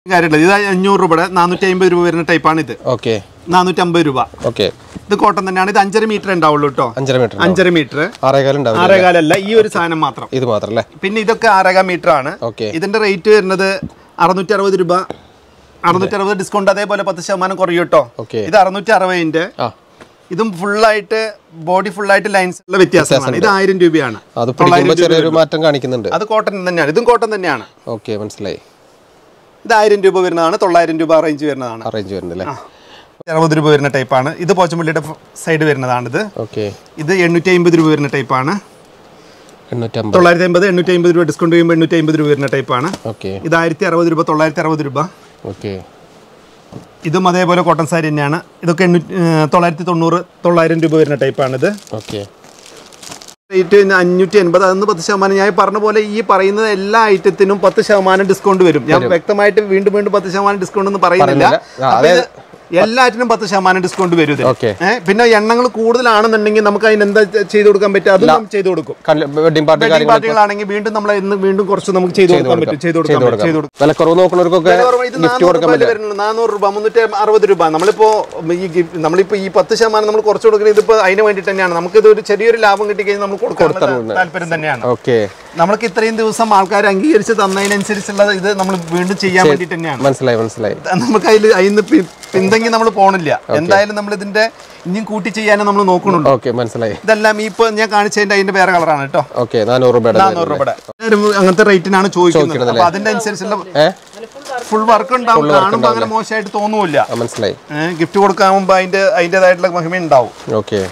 കാര്യമില്ല ഇത് അഞ്ഞൂറ് രൂപയുടെ നാനൂറ്റി അമ്പത് രൂപ വരുന്ന ടൈപ്പാണ് ഇത് ഓക്കെ നാനൂറ്റി അമ്പത് രൂപ ഓക്കെ ഇത് കോട്ടൺ തന്നെയാണ് ഇത് അഞ്ചര മീറ്റർ ഉണ്ടാവുള്ളൂ കേട്ടോ അഞ്ചര മീറ്റർ അഞ്ചര മീറ്റർ ആറേകാലം ഉണ്ടാവും ആറേകാലല്ല ഈ ഒരു സാധനം മാത്രം ഇത് മാത്രം അല്ലേ പിന്നെ ഇതൊക്കെ ആറേകാൽ മീറ്റർ ആണ് ഓക്കെ ഇതിന്റെ റേറ്റ് വരുന്നത് അറുന്നൂറ്റി അറുപത് രൂപ അറുന്നൂറ്റി അറുപത് ഡിസ്കൗണ്ട് അതേപോലെ പത്ത് ശതമാനം കുറയും കേട്ടോ ഓക്കെ ഇത് അറുന്നൂറ്റി അറുപതിന്റെ ആ ഇതും ഫുള്ളായിട്ട് ബോഡി ഫുള്ളായിട്ട് ലൈൻസ് ഉള്ള വ്യത്യാസമാണ് ഇത് ആയിരം രൂപയാണ് അത് പിടിക്കുമ്പോൾ ചെറിയൊരു മാറ്റം കാണിക്കുന്നുണ്ട് അത് കോട്ടൺ തന്നെയാണ് ഇതും കോട്ടൺ തന്നെയാണ് ഓക്കെ മനസ്സിലായി ഇത് ആയിരം രൂപ വരുന്നതാണ് തൊള്ളായിരം രൂപ റേഞ്ച് വരുന്നതാണ് അറേഞ്ച് വരുന്നുണ്ട് അല്ലേ അറുപത് രൂപ വരുന്ന ടൈപ്പാണ് ഇത് പോച്ചമ്പള്ളിയുടെ സൈഡ് വരുന്നതാണിത് ഓക്കെ ഇത് എണ്ണൂറ്റി അമ്പത് രൂപ വരുന്ന ടൈപ്പാണ് എണ്ണൂറ്റമ്പത് തൊള്ളായിരത്തി അമ്പത് എണ്ണൂറ്റി അമ്പത് രൂപ ഡിസ്കൗണ്ട് ചെയ്യുമ്പോൾ എണ്ണൂറ്റി അമ്പത് രൂപ വരുന്ന ടൈപ്പാണ് ഓക്കെ ഇത് ആയിരത്തി അറുപത് രൂപ തൊള്ളായിരത്തി അറുപത് രൂപ ഓക്കെ ഇതും അതേപോലെ കോട്ടൺ സാരി തന്നെയാണ് ഇതൊക്കെ എണ്ണൂറ്റി ഏഹ് തൊള്ളായിരത്തി തൊണ്ണൂറ് തൊള്ളായിരം രൂപ വരുന്ന ടൈപ്പാണിത് ഓക്കെ റേറ്റ് പിന്നെ അഞ്ഞൂറ്റി എൺപത് അതൊന്ന് പത്ത് ശതമാനം ഞാൻ പറഞ്ഞ പോലെ ഈ പറയുന്ന എല്ലാ ഐറ്റത്തിനും പത്ത് ശതമാനം ഡിസ്കൗണ്ട് വരും ഞാൻ വ്യക്തമായിട്ട് വീണ്ടും വീണ്ടും പത്ത് ശതമാനം ഡിസ്കൗണ്ട് എന്ന് പറയുന്നില്ല പറയുന്നില്ല. ആ, അപ്പൊ ഇത് എല്ലാറ്റിനും പത്ത് ശതമാനം ഡിസ്കൗണ്ട് വരും ഇതിന്. ഓക്കെ ഏഹ് പിന്നെ എണ്ണങ്ങൾ കൂടുതലാണെന്നുണ്ടെങ്കിൽ നമുക്ക് അതിന് എന്താ ചെയ്ത് കൊടുക്കാൻ പറ്റുക അതും നമ്മൾ ചെയ്ത് കൊടുക്കും വെഡിങ് പാർട്ടി വെഡിങ് പാർട്ടികളാണെങ്കിൽ വീണ്ടും നമ്മൾ ഇന്ന് വീണ്ടും കുറച്ച് നമുക്ക് ചെയ്ത് കൊടുക്കാൻ പറ്റും ചെയ്ത് കൊടുക്കാൻ പറ്റും ചെയ്ത് കൊടുക്കാം വില കുറവ് നോക്കുന്നവർക്കൊക്കെ ഇത് ഗിഫ്റ്റ് നാനൂറ് കൊടുക്കാൻ രൂപയിൽ വരുന്നുള്ളൂ നാനൂറ് രൂപ മുന്നൂറ്റി അറുപത് രൂപ നമ്മളിപ്പോ ഈ ഗിഫ്- നമ്മളിപ്പോ ഈ പത്ത് ശതമാനം നമ്മൾ കുറച്ച് കൊടുക്കുന്നത് ഇതിപ്പോ അതിന് വേണ്ടിയിട്ട് തന്നെയാണ് നമുക്ക് ഇത് ഒരു ചെറിയൊരു ലാഭം കിട്ടി കഴിഞ്ഞാൽ നമ്മൾ കൊടുക്കാൻ താല്പര്യം തന്നെയാണ് ഓക്കെ നമ്മൾക്ക് ഇത്രയും ദിവസം ആൾക്കാർ അംഗീകരിച്ച് തന്നതിനനുസരിച്ചുള്ള ഇത് നമ്മൾ വീണ്ടും ചെയ്യാൻ വേണ്ടിയിട്ട് തന്നെയാണ് മനസ്സിലായി മനസ്സിലായി നമുക്ക് അതിൽ അതിന് പിന്തെങ്ങി നമ്മൾ പോണില്ല എന്തായാലും നമ്മൾ ഇതിന്റെ ഇനിയും കൂട്ടി ചെയ്യാനും നമ്മൾ നോക്കണുള്ളൂ ഓക്കെ മനസ്സിലായി ഇതെല്ലാം ഈ ഇപ്പൊ ഞാൻ കാണിച്ചതിന്റെ അതിന്റെ വേറെ കളറാണ് കേട്ടോ ഓക്കെ നാനൂറ് രൂപയുടെ നാനൂറ് രൂപയുടെ എല്ലാവരും അങ്ങനത്തെ റേറ്റിനാണ് ചോദിക്കുന്നത് അപ്പൊ അതിന്റെ അനുസരിച്ചുള്ള ഏ ഫുൾ വർക്ക് ഉണ്ടാവും കാണുമ്പോൾ അങ്ങനെ മോശമായിട്ട് തോന്നൂല്ല ആ, മനസ്സിലായി ഗിഫ്റ്റ് കൊടുക്കാകുമ്പോൾ അതിന്റെ അതിൻ്റെതായിട്ടുള്ള മഹിമ ഉണ്ടാവും ഓക്കെ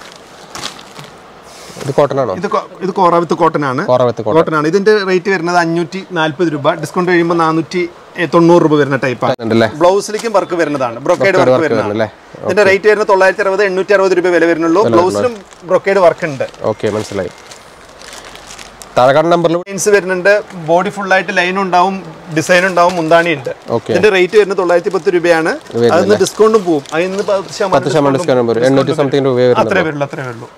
ഇത് കോട്ടൺ ആണോ ഇത് കൊ- ഇത് കോറാവിത്ത് കോട്ടൺ ആണ് കോറവത്ത് കോട്ടൺ കോട്ടൺ ആണ് ഇതിന്റെ റേറ്റ് വരുന്നത് അഞ്ഞൂറ്റി നാല്പത് രൂപ ഡിസ്കൗണ്ട് കഴിയുമ്പോൾ നാനൂറ്റി തൊണ്ണൂറ് രൂപ വരുന്ന ടൈപ്പാണ് ഉണ്ടല്ലേ ബ്ലൗസിലേക്കും വർക്ക് വരുന്നതാണ് ബ്രൊക്കേഡ് വർക്ക് വർക്ക് വരുന്നതാണ് വരുന്നല്ലേ ഇതിന്റെ റേറ്റ് വരുന്നത് തൊള്ളായിരത്തി അറുപത് എണ്ണൂറ്റി അറുപത് രൂപ വില വരുന്നുള്ളൂ ബ്ലൗസിലും ബ്രൊക്കേഡ് വർക്ക് ഉണ്ട് ഓക്കെ മനസ്സിലായി താഴെക്കാട് നമ്പറിൽ ലൈൻസ് വരുന്നുണ്ട് ബോഡി ഫുൾ ആയിട്ട് ലൈൻ ഉണ്ടാവും ഡിസൈൻ ഉണ്ടാവും മുന്താണി ഉണ്ട് ഓക്കെ ഇതിന്റെ റേറ്റ് വരുന്നത് തൊള്ളായിരത്തി പത്ത് രൂപയാണ് അതിന് ഡിസ്കൗണ്ടും പോവും അതിന് പത്ത് ശതമാനം പത്ത് ശതമാനം ഡിസ്കൗണ്ട് വരും എണ്ണൂറ്റി സംതിങ് രൂപ വരുന്നത് അത്രേ വരുള്ളൂ അത്രേ വരുള്ളൂ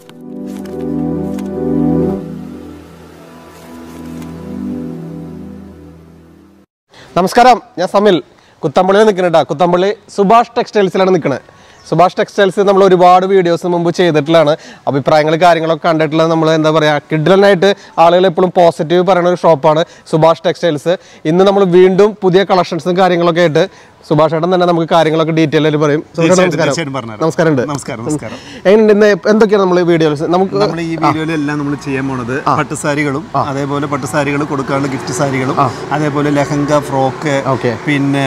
നമസ്കാരം ഞാൻ സമിൽ കുത്തമ്പള്ളിയിൽ നിൽക്കുന്നുണ്ടാ കുത്തമ്പള്ളി സുഭാഷ് ടെക്സ്റ്റൈൽസിലാണ് നിൽക്കുന്നത് സുഭാഷ് ടെക്സ്റ്റൈൽസ് നമ്മൾ ഒരുപാട് വീഡിയോസ് മുമ്പ് ചെയ്തിട്ടുള്ളതാണ് അഭിപ്രായങ്ങൾ കാര്യങ്ങളൊക്കെ കണ്ടിട്ടുള്ളത് നമ്മൾ എന്താ പറയുക കിഡിലനായിട്ട് ആളുകൾ എപ്പോഴും പോസിറ്റീവ് പറയുന്ന ഒരു ഷോപ്പാണ് സുഭാഷ് ടെക്സ്റ്റൈൽസ് ഇന്ന് നമ്മൾ വീണ്ടും പുതിയ കളക്ഷൻസും കാര്യങ്ങളൊക്കെ ആയിട്ട് സുഭാഷ് ഏട്ടൻ തന്നെ നമുക്ക് കാര്യങ്ങളൊക്കെ ഡീറ്റെയിൽ ആയിട്ട് പറയും സുഭാഷ് ഏട്ടൻ നമസ്കാരം തീർച്ചയായിട്ടും പറഞ്ഞുതരാം. നമസ്കാരം ഉണ്ട് നമസ്കാരം നമസ്കാരം എങ്ങനെയുണ്ട് ഇന്ന് എന്തൊക്കെയാണ് നമ്മൾ വീഡിയോസ് നമുക്ക് നമ്മൾ ഈ വീഡിയോയിലെല്ലാം നമ്മൾ ചെയ്യാൻ പോണത് പട്ടുസാരികളും അതേപോലെ പട്ടുസാരികൾ കൊടുക്കാനുള്ള ഗിഫ്റ്റ് സാരികളും അതേപോലെ ലെഹങ്ക ഫ്രോക്ക് ഓക്കെ പിന്നെ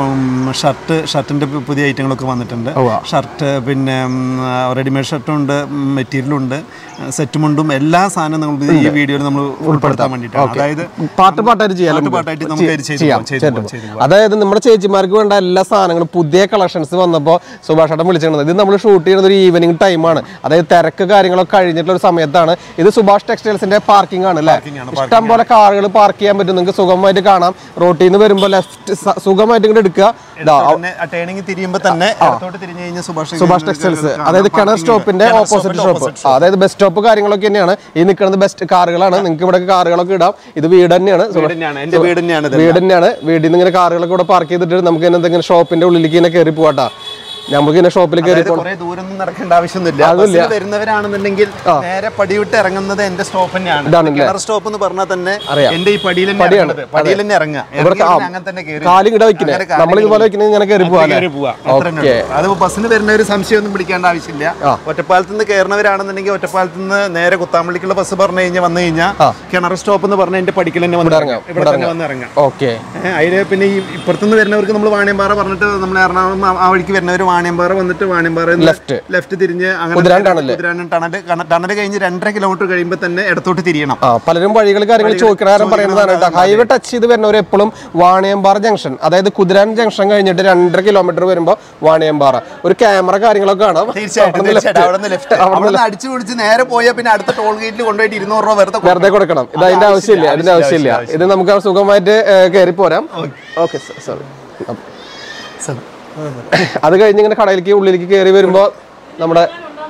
ഷർട്ട് ഷർട്ടിന്റെ പുതിയ ഐറ്റങ്ങളൊക്കെ വന്നിട്ടുണ്ട് ഉവ്വ. ഷർട്ട് പിന്നെ റെഡിമെയ്ഡ് ഷർട്ടും ഉണ്ട് മെറ്റീരിയലും ഉണ്ട് സെറ്റുമുണ്ടും എല്ലാ സാധനവും നമ്മൾ ഈ വീഡിയോയിൽ നമ്മൾ ഉൾപ്പെടുത്താൻ വേണ്ടിയിട്ടാണ് അതായത് പാട്ട് പാട്ടായിട്ട് ചെയ്യാൻ പാട്ട് പാട്ടായിട്ട് നമുക്ക് ഇത് ചെയ്ത് പോകാം, ചെയ്ത് പോകാം, ചെയ്ത് പോകാം. അതായത് നമ്മുടെ ചേച്ചിമാർക്ക് വേണ്ട എല്ലാ സാധനങ്ങളും പുതിയ കളക്ഷൻസ് വന്നപ്പോൾ സുഭാഷ് ഏട്ടൻ വിളിച്ചിരുന്നത് ഇത് നമ്മൾ ഷൂട്ട് ചെയ്യുന്നത് ഒരു ഈവനിങ് ടൈമാണ് അതായത് തിരക്ക് കാര്യങ്ങളൊക്കെ കഴിഞ്ഞിട്ടുള്ള ഒരു സമയത്താണ് ഇത് സുഭാഷ് ടെക്സ്റ്റൈൽസിന്റെ പാർക്കിംഗ് ആണ് അല്ലേ ഇഷ്ടം പോലെ കാറുകൾ പാർക്ക് ചെയ്യാൻ പറ്റും നിങ്ങൾക്ക് സുഖമായിട്ട് കാണാം റോട്ടിൽ നിന്ന് വരുമ്പോൾ ലെഫ്റ്റ് സുഖമായിട്ട് ഇങ്ങോട്ട് എടുക്കുക ഇതാ പിന്നെ ആ ടേണിംഗ് തിരിയുമ്പോൾ തന്നെ ഇടത്തോട്ട് തിരിഞ്ഞു കഴിഞ്ഞാൽ സുഭാഷ് സുഭാഷ് ടെക്സ്റ്റൈൽസ് അതായത് കിണർ സ്റ്റോപ്പിന്റെ ഓപ്പോസിറ്റ് ഷോപ്പ് അതായത് ബസ് സ്റ്റോപ്പ് കാര്യങ്ങളൊക്കെ തന്നെയാണ് ഈ നിൽക്കുന്നത് ബെസ്റ്റ് കാറുകളാണ് നിങ്ങൾക്ക് ഇവിടെ കാറുകളൊക്കെ ഇടാം ഇത് വീട് തന്നെയാണ് സുഭാഷ് തന്നെയാണ് എന്റെ വീട് തന്നെയാണ് ഇത് വീട് തന്നെയാണ് വീട്ടിൽ നിന്ന് ഇങ്ങനെ കാറുകളൊക്കെ ഇവിടെ പാർക്ക് ചെയ്തിട്ട് നമുക്ക് ഇങ്ങനെ എന്തെങ്കിലും ഷോപ്പിന്റെ ഉള്ളിലേക്ക് ഇങ്ങനെ കയറി പോവാട്ടാ നമുക്ക് ഇങ്ങനെ ഷോപ്പിൽ കയറി അതായത് കുറെ ദൂരം ഒന്നും നടക്കേണ്ട ആവശ്യമൊന്നുമില്ല ബസ്സിൽ വരുന്നവരാണെന്നുണ്ടെങ്കിൽ നേരെ പടിവിട്ട് ഇറങ്ങുന്നത് എന്റെ സ്റ്റോപ്പ് തന്നെയാണ് ഇതാണല്ലേ? കിണർ സ്റ്റോപ്പ് എന്ന് പറഞ്ഞാൽ തന്നെ അറിയാം. എന്റെ ഈ പടിയിൽ തന്നെ ഇറങ്ങുന്നത്. പടിയിൽ തന്നെ ഇറങ്ങുക ഇറങ്ങി പിന്നെ അങ്ങനെ തന്നെ കയറി കാലും ഇട വെക്കുന്നത് അങ്ങനെ കാലും നമ്മൾ ഇതുപോലെ വെക്കുന്നത് ഇങ്ങനെ കയറി പോവാല്ലേ കയറി പോവാ അത്ര തന്നെ ഓക്കെ ഉള്ളൂ. അത് ബസ്സിന് വരുന്നവർ സംശയമൊന്നും പിടിക്കേണ്ട ആവശ്യമില്ല ആ. ഒറ്റപ്പാലത്ത് നിന്ന് കയറുന്നവരാണെന്നുണ്ടെങ്കിൽ ഒറ്റപ്പാലത്ത് നിന്ന് നേരെ കുത്താമ്പള്ളിക്കുള്ള ബസ് പറഞ്ഞു കഴിഞ്ഞാൽ വന്നു കഴിഞ്ഞാൽ ആ. കിണർ സ്റ്റോപ്പ് എന്ന് പറഞ്ഞാൽ എന്റെ പടിക്കൽ തന്നെ വന്ന് ഇറങ്ങാം ഇവിടെ തന്നെ വന്ന് ഇറങ്ങാം ഓക്കെ ഏഹ് അതില് പിന്നെ ഈ ഇപ്പുറത്തുനിന്ന് വരുന്നവർക്ക് നമ്മൾ വാണിയമ്പാറ പറഞ്ഞിട്ട് നമ്മൾ എറണാകുളം ആ- ആ വഴിക്ക് വരുന്നവർ വാണിയമ്പാറ വന്നിട്ട് വാണിയമ്പാറ ലെഫ്റ്റ് ലെഫ്റ്റ് തിരിഞ്ഞ് അങ്ങനെ കുതിരാൻ ടണല്. കുതിരാൻ ടണല് കണ- ടണല് കഴിഞ്ഞ് രണ്ടര കിലോമീറ്റർ കഴിയുമ്പോൾ തന്നെ ഇടത്തോട്ട് തിരിയണം ആ പലരും വഴികൾ കാര്യങ്ങൾ ചോദിക്കണം പറയുന്നതാണ് കേട്ടോ ഹൈവേ ടച്ച് ചെയ്ത് വരുന്നവർ എപ്പോഴും വാണിയമ്പാറ ജംഗ്ഷൻ അതായത് കുതിരാൻ ജംഗ്ഷൻ കഴിഞ്ഞിട്ട് രണ്ടര കിലോമീറ്റർ വരുമ്പോൾ വാണിയമ്പാറ ഒരു ക്യാമറ കാര്യങ്ങളൊക്കെ കാണാം തീർച്ചയായിട്ടും അവിടുന്ന് തീർച്ചയായിട്ടും left. അവിടെ നിന്ന് ലെഫ്റ്റ് അവിടെ നിന്ന് അടിച്ചു പിടിച്ച് നേരെ പോയാൽ പിന്നെ അടുത്ത ടോൾ ഗേറ്റിൽ കൊണ്ടുപോയിട്ട് ഇരുന്നൂറ് രൂപ വെറുതെ വെറുതെ കൊടുക്കണം ഇത് അതിന്റെ ആവശ്യമില്ല അതിന്റെ ആവശ്യമില്ല ഇത് നമുക്ക് സുഖമായിട്ട് കയറി പോരാം ഓക്കെ സോറി അത് കഴിഞ്ഞ് ഇങ്ങനെ കടയിലേക്ക് ഉള്ളിലേക്ക് കയറി വരുമ്പോൾ നമ്മുടെ